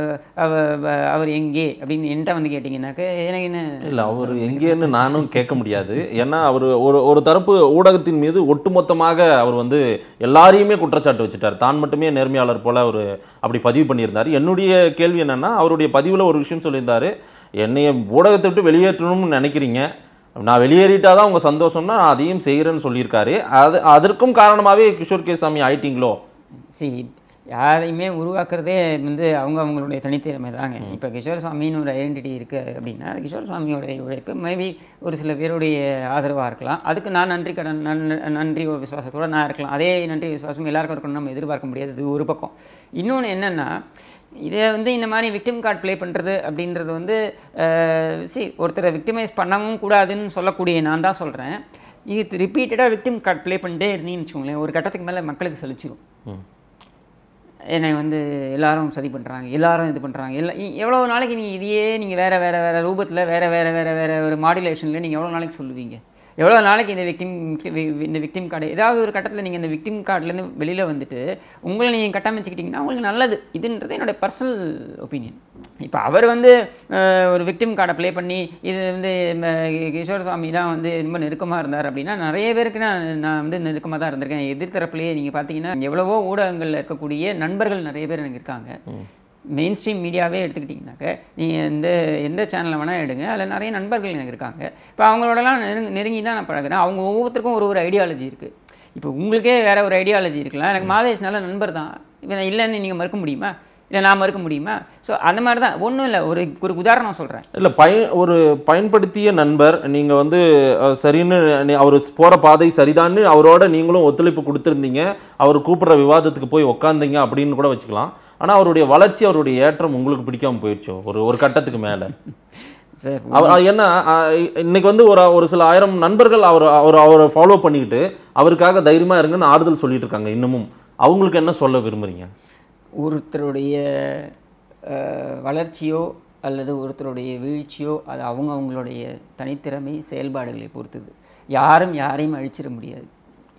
அவ அவ- அவர் எங்கே அப்படின்னு என்கிட்ட வந்து கேட்டிங்கன்னாக்க எனக்கு என்ன இல்ல அவர் எங்கேன்னு நானும் கேட்க முடியாது ஏன்னா அவர் ஒரு ஒரு தரப்பு ஊடகத்தின் மீது ஒட்டுமொத்தமாக அவர் வந்து எல்லாரையுமே குற்றச்சாட்டு வச்சுட்டார் தான் மட்டுமே நேர்மையாளர் போல அவர் அப்படி பதிவு பண்ணியிருந்தார் என்னுடைய கேள்வி என்னன்னா அவருடைய பதிவில் ஒரு விஷயம் சொல்லியிருந்தாரு என்னைய ஊடகத்தை விட்டு வெளியேற்றணும்னு நினைக்கிறீங்க நான் வெளியேறிட்டா தான் உங்கள் சந்தோஷம்னா நான் அதையும் செய்கிறேன்னு சொல்லியிருக்காரு அது அதற்கும் காரணமாகவே கிஷோர் கே சாமி ஆயிட்டீங்களோ சி யாரையுமே உருவாக்குறதே வந்து அவங்க அவங்களுடைய தனித்திறமை தாங்க இப்போ கிஷோர் சுவாமின்னு ஒரு ஐடென்டிட்டி இருக்குது அப்படின்னா அது கிஷோர் சுவாமியோடைய உழைப்பு மேபி ஒரு சில பேருடைய ஆதரவாக இருக்கலாம் அதுக்கு நான் நன்றி கடன் நன்- நன்றி ஒரு விசுவாசத்தோட நான் இருக்கலாம் அதே நன்றி விசுவாசம் எல்லாருக்கும் இருக்கணும் நம்ம எதிர்பார்க்க முடியாது இது ஒரு பக்கம் இன்னொன்று என்னென்னா இதை வந்து இந்த மாதிரி விக்டிம் கார்டு ப்ளே பண்ணுறது அப்படின்றது வந்து சி ஒருத்தரை விக்டிமைஸ் பண்ணவும் கூடாதுன்னு சொல்லக்கூடிய நான் தான் சொல்கிறேன் இது ரிப்பீட்டடாக விக்டிம் கார்டு ப்ளே பண்ணிட்டே இருந்தீங்கன்னு வச்சுக்கோங்களேன் ஒரு கட்டத்துக்கு மேலே மக்களுக்கு சலிச்சிடும் என்னை வந்து எல்லாரும் சதி பண்ணுறாங்க எல்லாரும் இது பண்ணுறாங்க எல்லா இ- எவ்வளோ நாளைக்கு நீங்கள் இதையே நீங்கள் வேறு வேறு வேறு ரூபத்தில் வேறு வேறு வேறு வேறு ஒரு மாடுலேஷனில் நீங்கள் எவ்வளோ நாளைக்கு சொல்லுவீங்க எவ்வளோ நாளைக்கு இந்த விக்டிம் இந்த விக்டிம் கார்டு ஏதாவது ஒரு கட்டத்தில் நீங்கள் இந்த விக்டிம் கார்டுலேருந்து வெளியில் வந்துட்டு உங்களை நீங்கள் கட்டமைச்சிக்கிட்டிங்கன்னா உங்களுக்கு நல்லது இதுன்றது என்னோட பர்சனல் ஒப்பீனியன் இப்போ அவர் வந்து அஹ், ஒரு விக்டிம் கார்டை ப்ளே பண்ணி இது வந்து ம, கிஷோர் சுவாமி தான் வந்து ரொம்ப நெருக்கமாக இருந்தார் அப்படின்னா நிறைய பேருக்கு நான் நான் வந்து நெருக்கமாக தான் இருந்திருக்கேன் எதிர்த்தரப்புலேயே நீங்கள் பார்த்தீங்கன்னா எவ்வளவோ ஊடகங்களில் இருக்கக்கூடிய நண்பர்கள் நிறைய பேர் எனக்கு இருக்காங்க மெயின் ஸ்ட்ரீம் மீடியாவே எடுத்துக்கிட்டிங்கனாக்க நீங்கள் எந்த எந்த சேனலில் வேணால் எடுங்க அதில் நிறைய நண்பர்கள் எனக்கு இருக்காங்க இப்போ அவங்களோடலாம் நெருங்கி நெருங்கி தான் நான் பழகுறேன் அவங்க ஒவ்வொருத்தருக்கும் ஒரு ஒரு ஐடியாலஜி இருக்குது இப்போ உங்களுக்கே வேற ஒரு ஐடியாலஜி இருக்கலாம் எனக்கு மாதேஷ் நல்ல நண்பர் தான் இப்போ நான் இல்லைன்னு நீங்கள் மறுக்க முடியுமா இல்லை நான் மறுக்க முடியுமா ஸோ அந்த மாதிரி தான் ஒன்றும் இல்லை ஒரு ஒரு உதாரணம் சொல்கிறேன் இல்லை பயன் ஒரு பயன்படுத்திய நண்பர் நீங்கள் வந்து அஹ், சரின்னு அவர் போகிற பாதை சரிதான்னு அவரோட நீங்களும் ஒத்துழைப்பு கொடுத்துருந்தீங்க அவர் கூப்பிடுற விவாதத்துக்கு போய் உக்காந்தீங்க அப்படின்னு கூட வச்சுக்கலாம் ஆனால் அவருடைய வளர்ச்சி அவருடைய ஏற்றம் உங்களுக்கு பிடிக்காம போயிடுச்சோ ஒரு ஒரு கட்டத்துக்கு மேலே சார் அவர் என்ன அஹ், இன்னைக்கு வந்து ஒரு ஒரு சில ஆயிரம் நண்பர்கள் அவர் அவர் அவரை ஃபாலோ பண்ணிக்கிட்டு அவருக்காக தைரியமா இருங்கன்னு ஆறுதல் சொல்லிட்டு இருக்காங்க இன்னமும் அவங்களுக்கு என்ன சொல்ல விரும்புறீங்க ஒருத்தருடைய அஹ், வளர்ச்சியோ அல்லது ஒருத்தருடைய வீழ்ச்சியோ அது அவங்க அவங்களுடைய தனித்திறமை செயல்பாடுகளை பொறுத்தது யாரும் யாரையும் அழிச்சிட முடியாது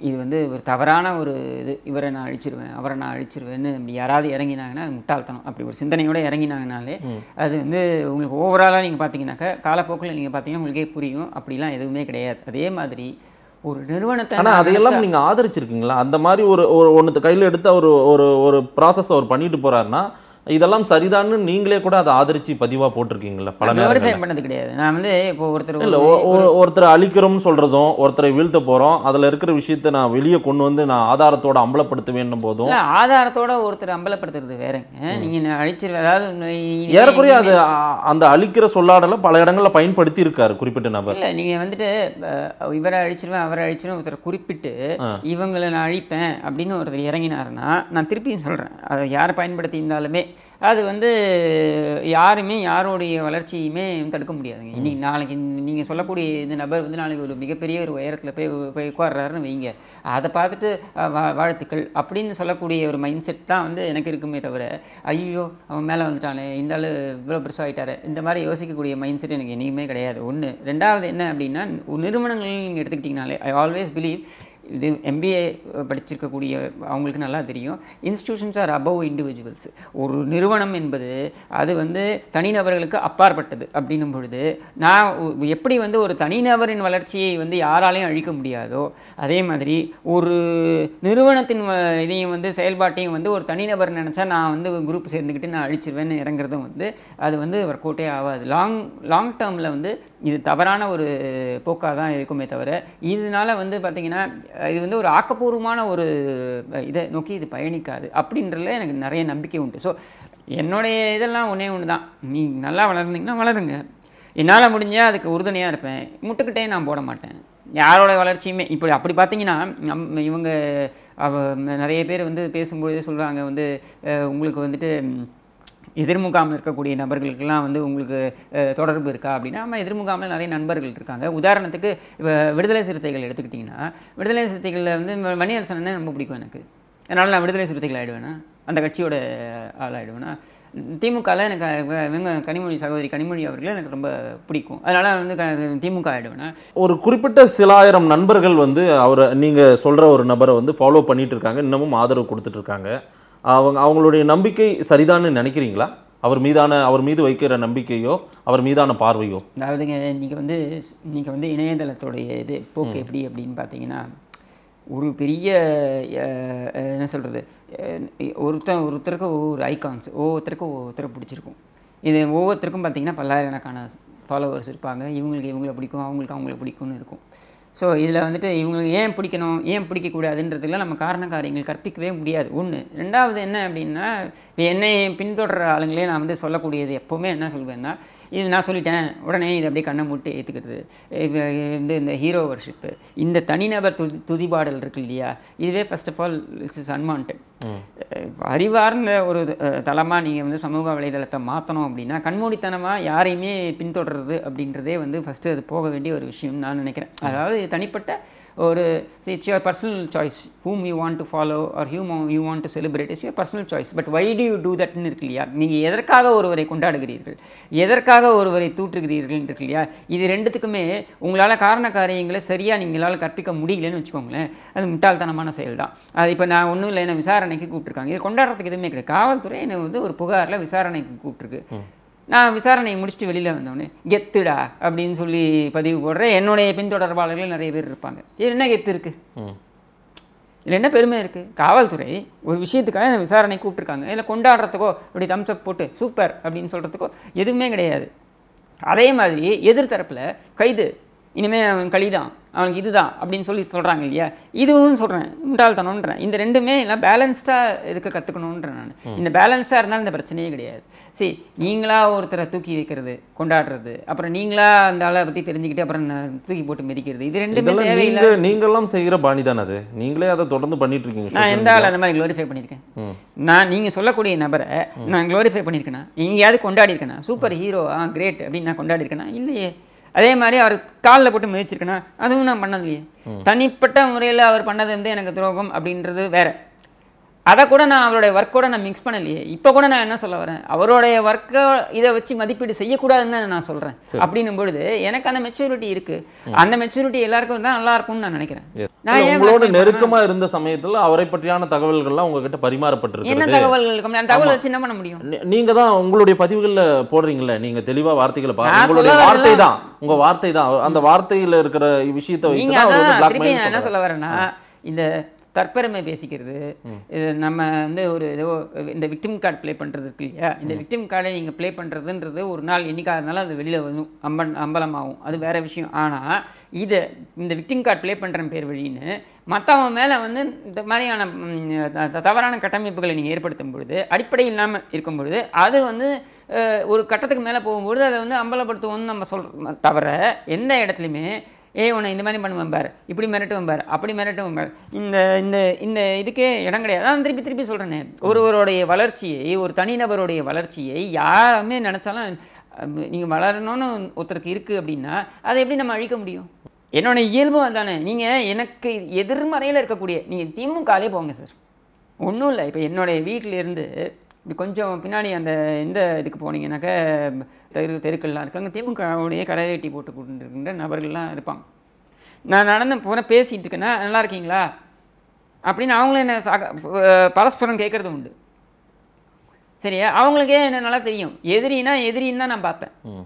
இது வந்து ஒரு தவறான ஒரு இது இவரை நான் அழிச்சிருவேன் அவரை நான் அழிச்சிருவேன்னு இப்படி யாராவது இறங்கினாங்கன்னா அது முட்டாள்தனம் அப்படி ஒரு சிந்தனையோட இறங்கினாங்கனாலே அது வந்து உங்களுக்கு ஓவராலாக நீங்கள் பார்த்தீங்கன்னாக்கா காலப்போக்கில் நீங்கள் பார்த்தீங்கன்னா உங்களுக்கே புரியும் அப்படிலாம் எதுவுமே கிடையாது அதே மாதிரி ஒரு நிறுவனத்தை ஆனா நான் அதையெல்லாம் நீங்க ஆதரிச்சிருக்கீங்களா அந்த மாதிரி ஒரு ஒரு ஒன்று கையில் எடுத்து அவர் ஒரு ஒரு ப்ராசஸ் அவர் பண்ணிட்டு போறாருன்னா இதெல்லாம் சரிதான்னு நீங்களே கூட அதை ஆதரிச்சு பதிவா போட்டிருக்கீங்களா பல குளோரிஃபை நேரங்கள்ல பண்ணது கிடையாது நான் வந்து இப்போ ஒருத்தர் இல்ல ஒரு- ஒ- ஒ- ஒருத்தரை அழிக்கிறோம்னு சொல்றதும் ஒருத்தரை வீழ்த்த போறோம் அதுல இருக்கிற விஷயத்த நான் வெளியே கொண்டு வந்து நான் ஆதாரத்தோட அம்பலப்படுத்துவேன்னும் போதும் இல்ல, ஆதாரத்தோட ஒருத்தர் அம்பலப்படுத்துறது வேறங்க நீங்க என்ன அழிச்சிரு அதாவது நீ- ஏறக்குறைய அது அ- அந்த அழிக்கிற சொல்லாடல பல இடங்கள்ல பயன்படுத்தி இருக்காரு குறிப்பிட்ட நபர் இல்ல நீங்க வந்துட்டு அஹ், இவரை அழிச்சிருவேன் அவரை அழிச்சிருவேன் ஒருத்தர் குறிப்பிட்டு இவங்களை நான் அழிப்பேன் அப்படின்னு ஒருத்தர் இறங்கினாருன்னா நான் திருப்பியும் சொல்றேன் அதை யார் பயன்படுத்தி இருந்தாலுமே அது வந்து யாருமே யாருடைய வளர்ச்சியுமே தடுக்க முடியாதுங்க இன்னைக்கு நாளைக்கு இந்த- நீங்க சொல்லக்கூடிய இந்த நபர் வந்து நாளைக்கு ஒரு மிகப்பெரிய ஒரு உயரத்துல போய் போய் உட்கார்றாருன்னு வைங்க அதை பார்த்துட்டு அஹ், வா- வாழ்த்துக்கள் அப்படின்னு சொல்லக்கூடிய ஒரு மைண்ட் செட் தான் வந்து எனக்கு இருக்குமே தவிர ஐயோ அவன் மேலே வந்துட்டானே இந்த ஆளு இவ்வளோ பெருசாகிட்டாரு இந்த மாதிரி யோசிக்கக்கூடிய மைண்ட் செட் எனக்கு என்னைக்குமே கிடையாது ஒன்று ரெண்டாவது என்ன அப்படின்னா ஒரு நிறுவனங்கள் நீங்கள் எடுத்துக்கிட்டிங்கனாலே ஐ ஆல்வேஸ் பிலீவ் இது எம்பிஏ படிச்சிருக்கக்கூடிய அவங்களுக்கு நல்லா தெரியும் இன்ஸ்டிடியூஷன்ஸ் ஆர் அபவ் இண்டிவிஜுவல்ஸ் ஒரு நிறுவனம் என்பது அது வந்து தனிநபர்களுக்கு அப்பாற்பட்டது அப்படின்னும் பொழுது நான் ஒ- எப்படி வந்து ஒரு தனிநபரின் வளர்ச்சியை வந்து யாராலையும் அழிக்க முடியாதோ அதே மாதிரி ஒரு நிறுவனத்தின் வ- இதையும் வந்து செயல்பாட்டையும் வந்து ஒரு தனிநபர் நினச்சா நான் வந்து குரூப் சேர்ந்துக்கிட்டு நான் அழிச்சிருவேன்னு இறங்குறதும் வந்து அது வந்து ஒர்க் அவுட்டே ஆகாது லாங் லாங் டேர்மில் வந்து இது தவறான ஒரு போக்காக தான் இருக்குமே தவிர இதனால வந்து பார்த்திங்கன்னா இது வந்து ஒரு ஆக்கப்பூர்வமான ஒரு அஹ், இதை நோக்கி இது பயணிக்காது அப்படின்றதுல எனக்கு நிறைய நம்பிக்கை உண்டு ஸோ என்னுடைய இதெல்லாம் ஒன்றே ஒன்று தான் நீ நல்லா வளர்ந்தீங்கன்னா வளருங்க என்னால் முடிஞ்சால் அதுக்கு உறுதுணையாக இருப்பேன் முட்டுக்கிட்டே நான் போட மாட்டேன் யாரோட வளர்ச்சியுமே இப்படி அப்படி பார்த்தீங்கன்னா நம் இவங்க அவ நிறைய பேர் வந்து பேசும்பொழுதே சொல்லுவாங்க வந்து அஹ், உங்களுக்கு வந்துட்டு ம், எதிர்முகாமில் இருக்கக்கூடிய நபர்களுக்கெல்லாம் வந்து உங்களுக்கு அஹ், தொடர்பு இருக்கா அப்படின்னா நம்ம எதிர்முகாமில் நிறைய நண்பர்கள் இருக்காங்க உதாரணத்துக்கு இப்போ விடுதலை சிறுத்தைகள் எடுத்துக்கிட்டிங்கன்னா விடுதலை சிறுத்தைகளில் வந்து ம- மணியரசன் ரொம்ப பிடிக்கும் எனக்கு அதனால் நான் விடுதலை சிறுத்தைகள் ஆகிடுவேனா அந்த கட்சியோட ஆள் ஆகிடுவேனா திமுகவில் எனக்கு இவ- இவங்க கனிமொழி சகோதரி கனிமொழி அவர்கள் எனக்கு ரொம்ப பிடிக்கும் அதனால் வந்து க- திமுக ஆகிடுவேனா ஒரு குறிப்பிட்ட சில ஆயிரம் நண்பர்கள் வந்து அவரை நீங்க சொல்ற ஒரு நபரை வந்து ஃபாலோ பண்ணிட்டு இருக்காங்க இன்னமும் ஆதரவு கொடுத்துட்டு இருக்காங்க அவங்க அவங்களுடைய நம்பிக்கை சரிதான்னு நினைக்கிறீங்களா அவர் மீதான அவர் மீது வைக்கிற நம்பிக்கையோ அவர் மீதான பார்வையோ அதாவதுங்க நீங்கள் வந்து நீங்கள் வந்து இணையதளத்துடைய இது போக்கு எப்படி அப்படின்னு பார்த்தீங்கன்னா ஒரு பெரிய அஹ், அஹ், என்ன சொல்கிறது ஒருத்தன் ஒருத்தருக்கு ஒவ்வொரு ஐகான்ஸ் ஒவ்வொருத்தருக்கும் ஒவ்வொருத்தரை பிடிச்சிருக்கும் இது ஒவ்வொருத்தருக்கும் பார்த்தீங்கன்னா பல்லாயிரக்கணக்கான ஃபாலோவர்ஸ் இருப்பாங்க இவங்களுக்கு இவங்களை பிடிக்கும் அவங்களுக்கு அவங்கள பிடிக்கும்னு இருக்கும் ஸோ இதில் வந்துட்டு இவங்களுக்கு ஏன் பிடிக்கணும் ஏன் பிடிக்கக்கூடாதுன்றதுலாம் நம்ம காரண காரியங்கள் கற்பிக்கவே முடியாது ஒன்று ரெண்டாவது என்ன அப்படின்னா இப்ப என்னை பின்தொடர்ற ஆளுங்களே நான் வந்து சொல்லக்கூடியது எப்போவுமே என்ன சொல்வேன்னா இது நான் சொல்லிட்டேன் உடனே இது அப்படியே கண்ணை மூட்டு ஏற்றுக்கிறது இந்த இந்த ஹீரோ வர்ஷிப்பு இந்த தனிநபர் துதி துதிபாடல் இருக்கு இல்லையா இதுவே first of all it's is unwant அறிவார்ந்த ஒரு தளமாக நீங்கள் வந்து சமூக வலைதளத்தை மாற்றணும் அப்படின்னா கண்மூடித்தனமாக யாரையுமே பின்தொடர்றது அப்படின்றதே வந்து ஃபஸ்ட்டு அது போக வேண்டிய ஒரு விஷயம் நான் நினைக்கிறேன் அதாவது தனிப்பட்ட ஒரு it's your personal choice whom you want to follow or whom you want to celebrate is your personal choice but why do you do தட்னு இருக்கு இல்லையா நீங்கள் எதற்காக ஒருவரை கொண்டாடுகிறீர்கள் எதற்காக ஒருவரை தூற்றுகிறீர்கள் இருக்கு இல்லையா இது ரெண்டுத்துக்குமே உங்களால் காரண காரியங்களை சரியாக நீங்களால் கற்பிக்க முடியலன்னு வச்சுக்கோங்களேன் அது முட்டாள்தனமான செயல் தான் அது இப்போ நான் ஒன்றும் இல்லை என்ன விசாரணைக்கு கூப்பிட்ருக்காங்க இது கொண்டாடுறதுக்கு எதுவுமே கிடையாது காவல்துறை என்னை வந்து ஒரு புகாரில் விசாரணைக்கு கூப்பிட்ருக்கு நான் விசாரணையை முடிச்சுட்டு வெளியில் வந்தோடனே கெத்துடா அப்படின்னு சொல்லி பதிவு போடுறேன் என்னுடைய பின்தொடர்பாளர்கள் நிறைய பேர் இருப்பாங்க இது என்ன கெத்து இருக்குது ம். இதில் என்ன பெருமை இருக்குது காவல்துறை ஒரு விஷயத்துக்காக என்னை விசாரணை கூப்பிட்ருக்காங்க இல்லை கொண்டாடுறதுக்கோ இப்படி தம்ஸ் அப் போட்டு சூப்பர் அப்படின்னு சொல்கிறதுக்கோ எதுவுமே கிடையாது அதே மாதிரி எதிர்த்தரப்பில் கைது இனிமேல் அவன் கழிதான் அவனுக்கு இதுதான் அப்படின்னு சொல்லி சொல்கிறாங்க இல்லையா இதுவும் சொல்கிறேன் முட்டாள்தனம்ன்றேன் இந்த ரெண்டுமே எல்லாம் பேலன்ஸ்டாக இருக்க கற்றுக்கணுன்றேன் நான் இந்த பேலன்ஸ்டாக இருந்தாலும் இந்த பிரச்சனையே கிடையாது சரி நீங்களா ஒருத்தரை தூக்கி வைக்கிறது கொண்டாடுறது அப்புறம் நீங்களா அந்த ஆளை பற்றி தெரிஞ்சுக்கிட்டு அப்புறம் நான் தூக்கி போட்டு மிதிக்கிறது இது ரெண்டுமே இதெல்லாம் தேவையில்லை நீங்க நீங்கெல்லாம் செய்கிற பாணி தானே அது நீங்களே அதை தொடர்ந்து பண்ணிட்டு இருக்கீங்க நான் social எந்த ஆள் அந்த மாதிரி க்ளோரிஃபை பண்ணியிருக்கேன் நான் நீங்கள் சொல்லக்கூடிய நபரை நான் க்ளோரிஃபை பண்ணியிருக்கேனா எங்கேயாவது கொண்டாடி இருக்கேனா சூப்பர் ஹீரோ ஆ கிரேட் அப்படின்னு நான் கொண்டாடி இருக்கேனா இல்லையே அதே மாதிரி அவர் காலில் போட்டு மிதிச்சிருக்கேனா அதுவும் நான் பண்ணது இல்லையே தனிப்பட்ட முறையில் அவர் பண்ணது வந்து எனக்கு துரோகம் அப்படின்றது வேற அதை கூட நான் அவருடைய ஒர்க்கோட நான் மிக்ஸ் பண்ணலையே இப்போ கூட நான் என்ன சொல்ல வரேன் அவருடைய ஒர்க்கை இதை வச்சு மதிப்பீடு செய்யக்கூடாதுன்னு தான் நான் சொல்கிறேன் அப்படின்னும் பொழுது எனக்கு அந்த மெச்சூரிட்டி இருக்குது அந்த மெச்சூரிட்டி எல்லாருக்கும் தான் நல்லா இருக்கும்னு நான் நினைக்கிறேன் நான் இல்ல, ஏன் உங்களோட complain நெருக்கமா இருந்த சமயத்துல அவரை பற்றியான தகவல்கள்லாம் உங்ககிட்ட என்ன பரிமாறப்பட்டிருக்கு தகவல்கள் இருக்கும்? அந்த தகவல் வச்சு என்ன பண்ண முடியும் நீ- நீங்க தான் உங்களுடைய பதிவுகள்ல போடுறீங்கல்ல நீங்க தெளிவா வார்த்தைகளை பாருங்க நான் உங்களுடைய சொல்ல வார்த்தை வரதெல்லாம் தான் உங்க வார்த்தை தான் அந்த வார்த்தையில இருக்கிற விஷயத்தை வைத்து நீங்க தான் அவர் வந்து அதான் திருப்பி blackmail நான் என்ன சொல்றாரு. சொல்ல வரேன்னா இந்த தற்பெருமை பேசிக்கிறது இது நம்ம வந்து ஒரு ஏதோ இந்த விக்டிம் கார்டு ப்ளே பண்ணுறது இருக்கு இல்லையா இந்த விக்டிம் கார்டை நீங்கள் ப்ளே பண்ணுறதுன்றது ஒரு நாள் என்னைக்கா இருந்தாலும் அது வெளியில் வரும் அம்பன் அம்பலமாகும் அது வேற விஷயம் ஆனால் இதை இந்த விக்டிம் கார்டு ப்ளே பண்ணுற பேர் வழின்னு மற்றவங்க மேலே வந்து இந்த மாதிரியான ம், த- த- தவறான கட்டமைப்புகளை நீங்கள் ஏற்படுத்தும் பொழுது அடிப்படை இல்லாமல் இருக்கும் பொழுது அது வந்து அஹ், ஒரு கட்டத்துக்கு மேலே போகும்பொழுது அதை வந்து அம்பலப்படுத்துவோம்னு நம்ம சொல்கிறோம் தவிர எந்த இடத்துலையுமே ஏய் உன்னை இந்த மாதிரி பண்ணுவேன் பார் இப்படி மிரட்டுவேன் பார் அப்படி மிரட்டுவேன் பார் இந்த இந்த இந்த இதுக்கே இடம் கிடையாது அதான் திருப்பி திருப்பி சொல்கிறேனே ஒருவருடைய வளர்ச்சியை ஒரு தனிநபருடைய வளர்ச்சியை யாருமே நினச்சாலும் நீங்கள் வளரணும்னு ஒருத்தருக்கு இருக்குது அப்படின்னா அதை எப்படி நம்ம அழிக்க முடியும் என்னோட இயல்பும் அதானே நீங்கள் எனக்கு எதிர்மறையில் இருக்கக்கூடிய நீங்கள் திமுகலே போங்க சார் ஒன்றும் இல்லை இப்போ என்னுடைய வீட்டில இருந்து இப்படி கொஞ்சம் பின்னாடி அந்த இந்த இதுக்கு போனீங்கன்னாக்கா தெரு தெருக்கள்லாம் இருக்காங்க திமுகவுடைய கரை வெட்டி போட்டு கொண்டிருக்கின்ற நபர்கள்லாம் இருப்பாங்க நான் நடந்து போன பேசிகிட்டு இருக்கேன்னா நல்லா இருக்கீங்களா அப்படின்னு அவங்களும் என்ன சாக அஹ் பரஸ்பரம் கேட்குறது உண்டு சரியா அவங்களுக்கே என்ன நல்லா தெரியும் எதிரினா எதிரின்னு தான் நான் பார்ப்பேன் ம்.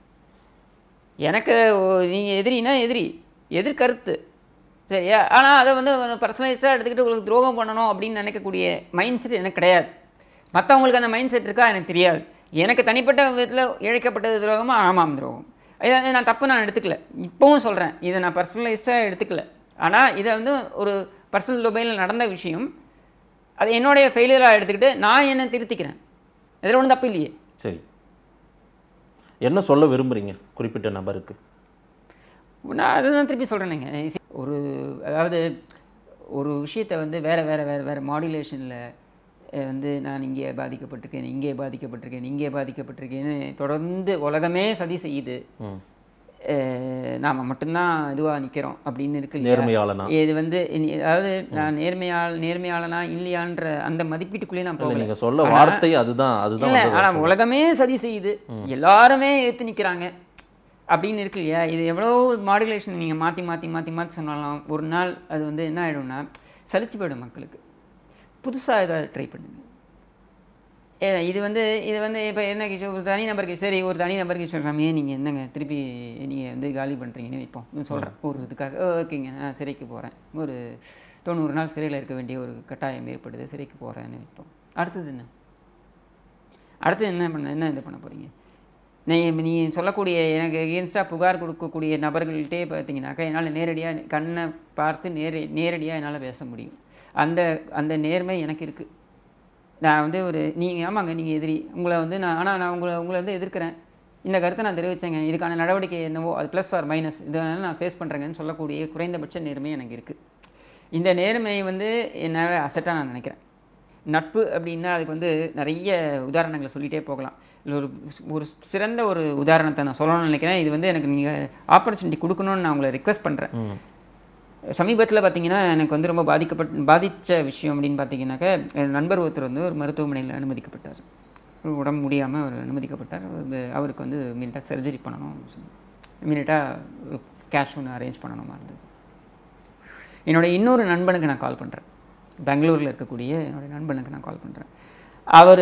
எனக்கு நீங்கள் எதிரினா எதிரி எதிர்கருத்து சரியா ஆனால் அதை வந்து பர்சனலைஸ்டாக எடுத்துக்கிட்டு உங்களுக்கு துரோகம் பண்ணணும் அப்படின்னு நினைக்கக்கூடிய மைண்ட் செட் எனக்கு கிடையாது மற்றவங்களுக்கு அந்த மைண்ட் செட் இருக்கா எனக்கு தெரியாது எனக்கு தனிப்பட்ட விதத்தில் இழைக்கப்பட்டது துரோகமா ஆமாம் துரோகம் இதை நான் தப்பு நான் எடுத்துக்கல இப்போவும் சொல்கிறேன் இதை நான் பர்சனலைஸ்டாக எடுத்துக்கல ஆனால் இதை வந்து ஒரு பர்சனல் டொமைனில் நடந்த விஷயம் அது என்னுடைய ஃபெயிலியராக எடுத்துக்கிட்டு நான் என்ன திருத்திக்கிறேன் இதில் ஒன்றும் தப்பு இல்லையே சரி என்ன சொல்ல விரும்புறீங்க குறிப்பிட்ட நபருக்கு நான் அதுதான் திருப்பி சொல்கிறேனுங்க ஒரு அதாவது ஒரு விஷயத்தை வந்து வேறு வேறு வேறு வேறு மாடுலேஷனில் வந்து நான் இங்கே பாதிக்கப்பட்டிருக்கேன் இங்கே பாதிக்கப்பட்டிருக்கேன் இங்கே பாதிக்கப்பட்டிருக்கேன்னு தொடர்ந்து உலகமே சதி செய்யுது ம். நாம் மட்டும்தான் இதுவாக நிற்கிறோம் அப்படின்னு இருக்கு இல்லையா? நேர்மையாளனா இது வந்து இனி- அதாவது நான் நேர்மையாள் நேர்மையாளனா இல்லையான்ற அந்த மதிப்பீட்டுக்குள்ளேயே நான் இல்ல, போகல நீங்க சொல்ல ஆனா- வார்த்தை அதுதான் அதுதான் இல்லை வந்து ஆனால் உலகமே சதி செய்யுது எல்லாருமே எடுத்து நிற்கிறாங்க அப்படின்னு இருக்கு இல்லையா இது எவ்வளோ மாடுலேஷன் நீங்கள் மாற்றி மாற்றி மாற்றி மாற்றி சொன்னாலும் ஒரு நாள் அது வந்து என்ன ஆகிடும்னா சலிச்சு போயிடும் மக்களுக்கு புதுசாக ஏதாவது ட்ரை பண்ணுங்க ஏ இது வந்து இது வந்து இப்போ என்ன கிஷோர் ஒரு தனி நபருக்கு சரி ஒரு தனி நபர் கிஷோர் சாமியே நீங்கள் என்னங்க திருப்பி நீங்கள் வந்து காலி பண்ணுறீங்கன்னு வைப்போம் சொல்கிறேன் ஒரு இதுக்காக ஓகேங்க நான் சிறைக்கு போகிறேன் ஒரு தொண்ணூறு நாள் சிறையில் இருக்க வேண்டிய ஒரு கட்டாயம் ஏற்படுது சிறைக்கு போகிறேன்னு வைப்போம் அடுத்தது என்ன அடுத்து என்ன பண்ண என்ன இது பண்ண போகிறீங்க நீ நீ சொல்லக்கூடிய எனக்கு எகேன்ஸ்டாக புகார் கொடுக்கக்கூடிய நபர்கள்ட்டே பார்த்தீங்கன்னாக்கா என்னால் நேரடியாக கண்ணை பார்த்து நேர நேரடியாக என்னால் பேச முடியும் அந்த அந்த நேர்மை எனக்கு இருக்குது நான் வந்து ஒரு நீங்கள் ஆமாங்க நீங்கள் எதிரி உங்களை வந்து நான் ஆனால் நான் உங்களை உங்களை வந்து எதிர்க்கிறேன் இந்த கருத்தை நான் தெரிவிச்சேங்க இதுக்கான நடவடிக்கை என்னவோ அது ப்ளஸ் ஆர் மைனஸ் இதனால நான் ஃபேஸ் பண்ணுறேங்கன்னு சொல்லக்கூடிய குறைந்தபட்ச நேர்மை எனக்கு இருக்குது இந்த நேர்மை வந்து என்னால் அசட்டாக நான் நினைக்கிறேன் நட்பு அப்படின்னா அதுக்கு வந்து நிறைய உதாரணங்களை சொல்லிகிட்டே போகலாம் இல்லை ஒரு ஒரு சிறந்த ஒரு உதாரணத்தை நான் சொல்லணும்னு நினைக்கிறேன் இது வந்து எனக்கு நீங்கள் ஆப்பர்ச்சுனிட்டி கொடுக்கணும்னு நான் உங்களை ரிக்வெஸ்ட் பண்ணுறேன் சமீபத்தில் பார்த்தீங்கன்னா எனக்கு வந்து ரொம்ப பாதிக்கப்பட்ட பாதித்த விஷயம் அப்படின்னு பார்த்தீங்கன்னாக்கா என் நண்பர் ஒருத்தர் வந்து ஒரு மருத்துவமனையில் அனுமதிக்கப்பட்டார் ஒரு உடம்பு முடியாமல் அவர் அனுமதிக்கப்பட்டார் அவரு- அவருக்கு வந்து இமீடியட்டாக சர்ஜரி பண்ணணும் இமீடியட்டாக ஒரு கேஷ் ஒன்று அரேஞ்ச் பண்ணணுமா இருந்தது என்னோட இன்னொரு நண்பனுக்கு நான் கால் பண்ணுறேன் பெங்களூரில் இருக்கக்கூடிய என்னோட நண்பனுக்கு நான் கால் பண்ணுறேன் அவர்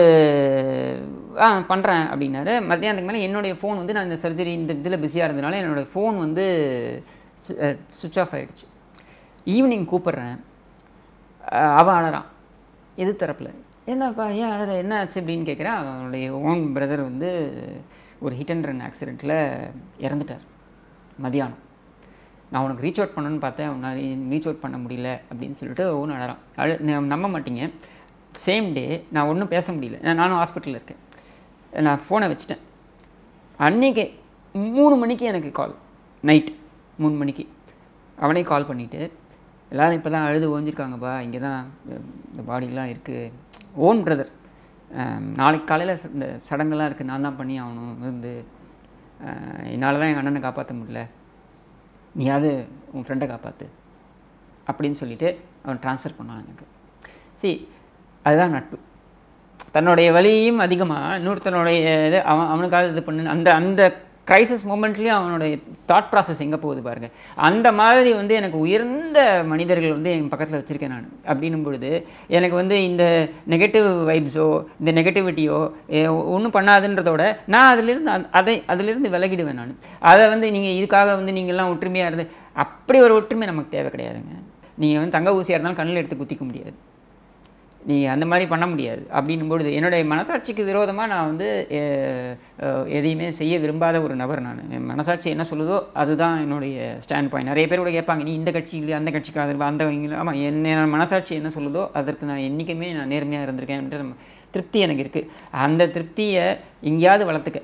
ஆ பண்ணுறேன் அப்படின்னாரு மத்தியானத்துக்கு மேலே என்னுடைய ஃபோன் வந்து நான் இந்த சர்ஜரி இந்த இதில் பிஸியாக இருந்தனால என்னோடய ஃபோன் வந்து சுவிட்ச் ஆஃப் ஆகிடுச்சு ஈவினிங் கூப்பிட்றேன் அவன் அழறான் எது தரப்பில் என்னப்பா ஏன் அழற என்ன ஆச்சு அப்படின்னு கேட்குறேன் அவனுடைய ஓன் பிரதர் வந்து ஒரு ஹிட் அண்ட் ரன் ஆக்சிடெண்ட்டில் இறந்துட்டார் மதியானம் நான் உனக்கு ரீச் அவுட் பண்ணணும்னு பார்த்தேன் உன்னால் ரீச் அவுட் பண்ண முடியல அப்படின்னு சொல்லிட்டு ஒன்று அழறான் அழு ந- நம்ப மாட்டீங்க சேம் டே நான் ஒன்றும் பேச முடியல நான் நானும் ஹாஸ்பிட்டலில் இருக்கேன் நான் ஃபோனை வச்சுட்டேன் அன்னைக்கு மூணு மணிக்கு எனக்கு கால் நைட் மூணு மணிக்கு அவனே கால் பண்ணிவிட்டு எல்லோரும் இப்போ தான் அழுது ஓஞ்சிருக்காங்கப்பா இங்கே தான் இந்த பாடிலாம் இருக்குது ஓன் பிரதர் நாளைக்கு காலையில் இந்த சடங்கெல்லாம் இருக்குது நான் தான் பண்ணி ஆகணும் இருந்து என்னால் தான் எங்கள் அண்ணனை காப்பாற்ற முடியல நீயாவது உன் ஃப்ரெண்டை காப்பாற்று அப்படின்னு சொல்லிட்டு அவன் ட்ரான்ஸ்ஃபர் பண்ணான் எனக்கு சரி அதுதான் நட்பு தன்னுடைய வலியையும் அதிகமாக இன்னொருத்தனுடைய இது அவன் அவனுக்காக இது பண்ணு அந்த அந்த கிரைசிஸ் மூமெண்ட்லேயும் அவனுடைய தாட் ப்ராசஸ் எங்கே போகுது பாருங்க அந்த மாதிரி வந்து எனக்கு உயர்ந்த மனிதர்கள் வந்து என் பக்கத்தில் வச்சுருக்கேன் நான் அப்படின்னும் பொழுது எனக்கு வந்து இந்த நெகட்டிவ் வைப்ஸோ இந்த நெகட்டிவிட்டியோ ஒன்றும் பண்ணாதுன்றதோட நான் அதிலிருந்து அந்த- அதை அதிலிருந்து விலகிடுவேன் நான் அதை வந்து நீங்கள் இதுக்காக வந்து நீங்கள்லாம் ஒற்றுமையாக இருந்து அப்படி ஒரு ஒற்றுமை நமக்கு தேவை கிடையாதுங்க நீங்கள் வந்து தங்க ஊசியாக இருந்தாலும் கண்ணில் எடுத்து குத்திக்க முடியாது நீங்கள் அந்த மாதிரி பண்ண முடியாது அப்படின்னும் பொழுது என்னுடைய மனசாட்சிக்கு விரோதமாக நான் வந்து அஹ், அஹ், எதையுமே செய்ய விரும்பாத ஒரு நபர் நான் என் மனசாட்சி என்ன சொல்லுதோ அதுதான் என்னுடைய ஸ்டாண்ட் பாயிண்ட் நிறைய பேர் கூட கேட்பாங்க நீ இந்த கட்சி இல்லை அந்த கட்சிக்கு ஆதரவு அந்த இங்க ஆமாம் என்ன மனசாட்சி என்ன சொல்லுதோ அதற்கு நான் என்றைக்குமே நான் நேர்மையாக இருந்திருக்கேன்ன்ற நம்ம திருப்தி எனக்கு இருக்குது அந்த திருப்தியை எங்கேயாவது வளர்த்துக்க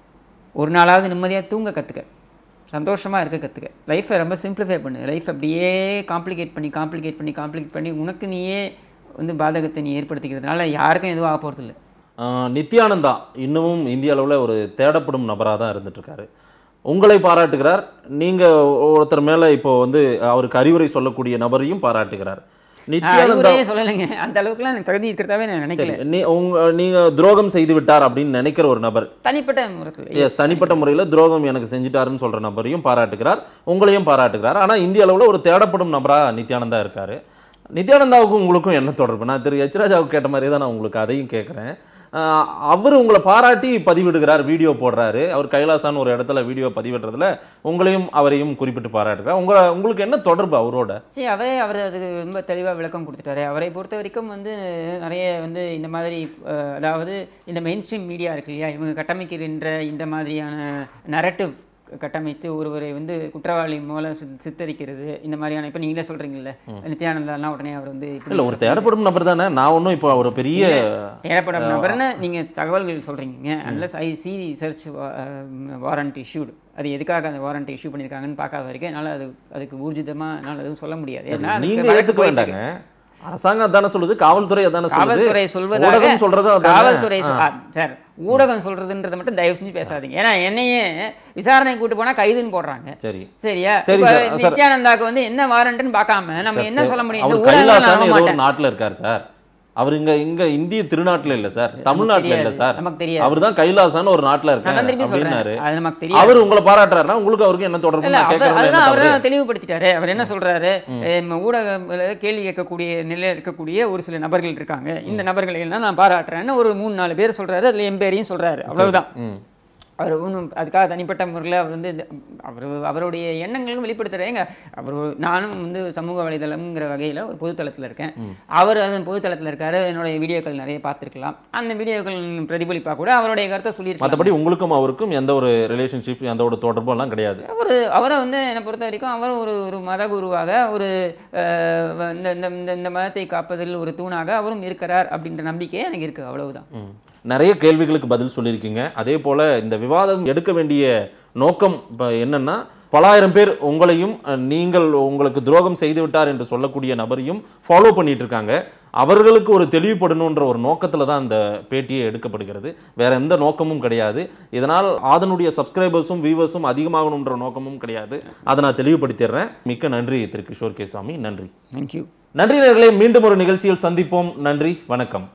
ஒரு நாளாவது நிம்மதியாக தூங்க கற்றுக்க சந்தோஷமாக இருக்க கற்றுக்க லைஃப்பை ரொம்ப சிம்பிளிஃபை பண்ணு லைஃப் அப்படியே காம்ப்ளிகேட் பண்ணி காம்ப்ளிகேட் பண்ணி காம்ப்ளிகேட் பண்ணி உனக்கு நீயே வந்து பாதகத்தை நீ ஏற்படுத்திக்கிறதுனால யாருக்கும் எதுவும் ஆக போகிறதில்ல ஆஹ் நித்யானந்தா இன்னமும் இந்திய அளவில் ஒரு தேடப்படும் நபராக தான் இருந்துட்டு இருக்காரு உங்களை பாராட்டுகிறார் நீங்கள் ஒருத்தர் மேலே இப்போ வந்து அவருக்கு அறிவுரை சொல்லக்கூடிய நபரையும் பாராட்டுகிறார் நித்யானந்தா அறிவுரையே சொல்லலைங்க அந்த அளவுக்குலாம் எனக்கு தகுதி இருக்கிறதாவே நான் நினைக்கல சரி நீ உங்க நீங்கள் துரோகம் செய்து விட்டார் அப்படின்னு நினைக்கிற ஒரு நபர் தனிப்பட்ட முறையில் எஸ் தனிப்பட்ட முறையில் துரோகம் எனக்கு செஞ்சிட்டாருன்னு சொல்கிற நபரையும் பாராட்டுகிறார் உங்களையும் பாராட்டுகிறார் ஆனால் இந்திய அளவில் ஒரு தேடப்படும் நபராக நித்யானந்தா இருக்காரு நித்யானந்தாவுக்கும் உங்களுக்கும் என்ன தொடர்பு நான் திரு எச் ராஜாவுக்கு கேட்ட மாதிரி தான் நான் உங்களுக்கு அதையும் கேட்குறேன் அவர் உங்களை பாராட்டி பதிவிடுகிறார் வீடியோ போடுறாரு அவர் கைலாசான்னு ஒரு இடத்துல வீடியோ பதிவிடுறதுல உங்களையும் அவரையும் குறிப்பிட்டு பாராட்டுகிறார் உங்களை உங்களுக்கு என்ன தொடர்பு அவரோட சரி அவரே அவர் அதுக்கு ரொம்ப தெளிவாக விளக்கம் கொடுத்துட்டாரு அவரை பொறுத்த வரைக்கும் வந்து நிறைய வந்து இந்த மாதிரி அஹ், அதாவது இந்த மெயின் ஸ்ட்ரீம் மீடியா இருக்கு இல்லையா இவங்க கட்டமைக்கின்ற இந்த மாதிரியான நரட்டிவ் கட்டமைத்து ஒருவரை வந்து குற்றவாளி மூலம் சித்- சித்தரிக்கிறது இந்த மாதிரியான இப்போ நீங்களே சொல்கிறீங்கல்ல நித்யானந்தாலாம் உடனே அவர் வந்து இப்படி இல்லை ஒரு தேடப்படும் நபர் தானே நான் ஒன்றும் இப்போ ஒரு பெரிய தேடப்படும் நபர்னு நீங்கள் தகவல்கள் சொல்கிறீங்க unless I see search warrant issued அது எதுக்காக அந்த வாரண்ட் இஷ்யூ பண்ணியிருக்காங்கன்னு பார்க்காத வரைக்கும் என்னால் அது அதுக்கு ஊர்ஜிதமாக என்னால் எதுவும் சொல்ல முடியாது ஏன்னா அதுக்கு நீங்க வழக்கு ஏத்துக்க போயிட்டு வேண்டாங்க அரசாங்கம் அதானே சொல்லுது காவல்துறை அதானே சொல்லுது காவல்துறை சொல்வதாக ஊடகம் சொல்றது அதானே? காவல்துறை சொல்- ஆ, சார் ஊடகம் சொல்றதுன்றதை மட்டும் தயவு செஞ்சு பேசாதீங்க ஏன்னா என்னையே விசாரணை கூட்டு போனா கைதுன்னு போடுறாங்க சரி சரியா சரி இப்ப சார், சார். நித்யானந்தாக்கு வந்து என்ன வாரண்ட்னு பார்க்காம நம்ம என்ன சொல்ல முடியும் இந்த அவர் ஊடகங்கள் கைலாசான நம்ப ஏதோ ஒரு மாட்டேன் நாட்டுல இருக்காரு சார் அவர் இங்க இங்க இந்திய திருநாட்டுல இல்ல சார் தமிழ்நாட்டுல இல்ல தெரியாது. சார் நமக்கு தெரியாது. அவர் தான் கைலாசான ஒரு நாட்டுல நான் தான் திருப்பி இருக்காரு அப்படின்னாரு சொல்றேன் அது நமக்கு தெரியாது அவர் உங்களை பாராட்டுறாருன்னா உங்களுக்கு அவருக்கு என்ன தொடர்பு இல்ல நான் அவர் கேட்கறதுல என்ன அதுதான் அவர் தவறு? தான் தெளிவுபடுத்திட்டாரு அவர் என்ன சொல்றாரு நம்ம ஊடகங்கள கேள்வி கேட்கக்கூடிய நிலையில இருக்கக்கூடிய ஒரு சில நபர்கள் இருக்காங்க இந்த நபர்களை எல்லாம் நான் பாராட்டுறேன்னு ஒரு மூணு நாலு பேர் சொல்றாரு அதுல என் பேரையும் சொல்றாரு அவ்வளவுதான் ம். அவர் ஒன்றும் அதுக்காக தனிப்பட்ட முறையில் அவர் வந்து இந்த- அவர் அவருடைய எண்ணங்களும் வெளிப்படுத்துகிறேங்க அவர் ஒரு- நானும் வந்து சமூக வலைதளம்ங்கிற வகையில் ஒரு பொதுத்தளத்தில் இருக்கேன் அவர் அதன் பொதுத்தளத்தில் இருக்காரு என்னுடைய வீடியோக்கள் நிறைய பார்த்துருக்கலாம் அந்த வீடியோக்கள் பிரதிபலிப்பாக கூட அவருடைய கருத்தை சொல்லியிருக்கலாம் மத்தபடி உங்களுக்கும் அவருக்கும் எந்த ஒரு ரிலேஷன்ஷிப் எந்த ஒரு தொடர்பும் எல்லாம் கிடையாது ஒரு அவரை வந்து என்னை பொறுத்த வரைக்கும் அவர் ஒரு ஒரு மத குருவாக ஒரு அஹ், இந்த இந்த- இந்த இந்த மதத்தை காப்பதில் ஒரு தூணாக அவரும் இருக்கிறார் அப்படின்ற நம்பிக்கை எனக்கு இருக்குது அவ்வளவுதான் ம். நிறைய கேள்விகளுக்கு பதில் சொல்லியிருக்கீங்க அதே போல இந்த விவாதம் எடுக்க வேண்டிய நோக்கம் இப்போ என்னன்னா பலாயிரம் பேர் உங்களையும் அஹ், நீங்கள் உங்களுக்கு துரோகம் செய்து விட்டார் என்று சொல்லக்கூடிய நபரையும் ஃபாலோ பண்ணிட்டு இருக்காங்க அவர்களுக்கு ஒரு தெளிவுபடணுன்ற ஒரு நோக்கத்தில் தான் இந்த பேட்டியே எடுக்கப்படுகிறது வேற எந்த நோக்கமும் கிடையாது இதனால் ஆதனுடைய சப்ஸ்கிரைபர்ஸும் வியூவர்ஸும் அதிகமாகணுன்ற நோக்கமும் கிடையாது அதை நான் தெளிவுபடுத்திடுறேன் மிக்க நன்றி திரு கிஷோர் கே சாமி நன்றி தேங்க்யூ நன்றி நேர்களே மீண்டும் ஒரு நிகழ்ச்சியில் சந்திப்போம் நன்றி வணக்கம்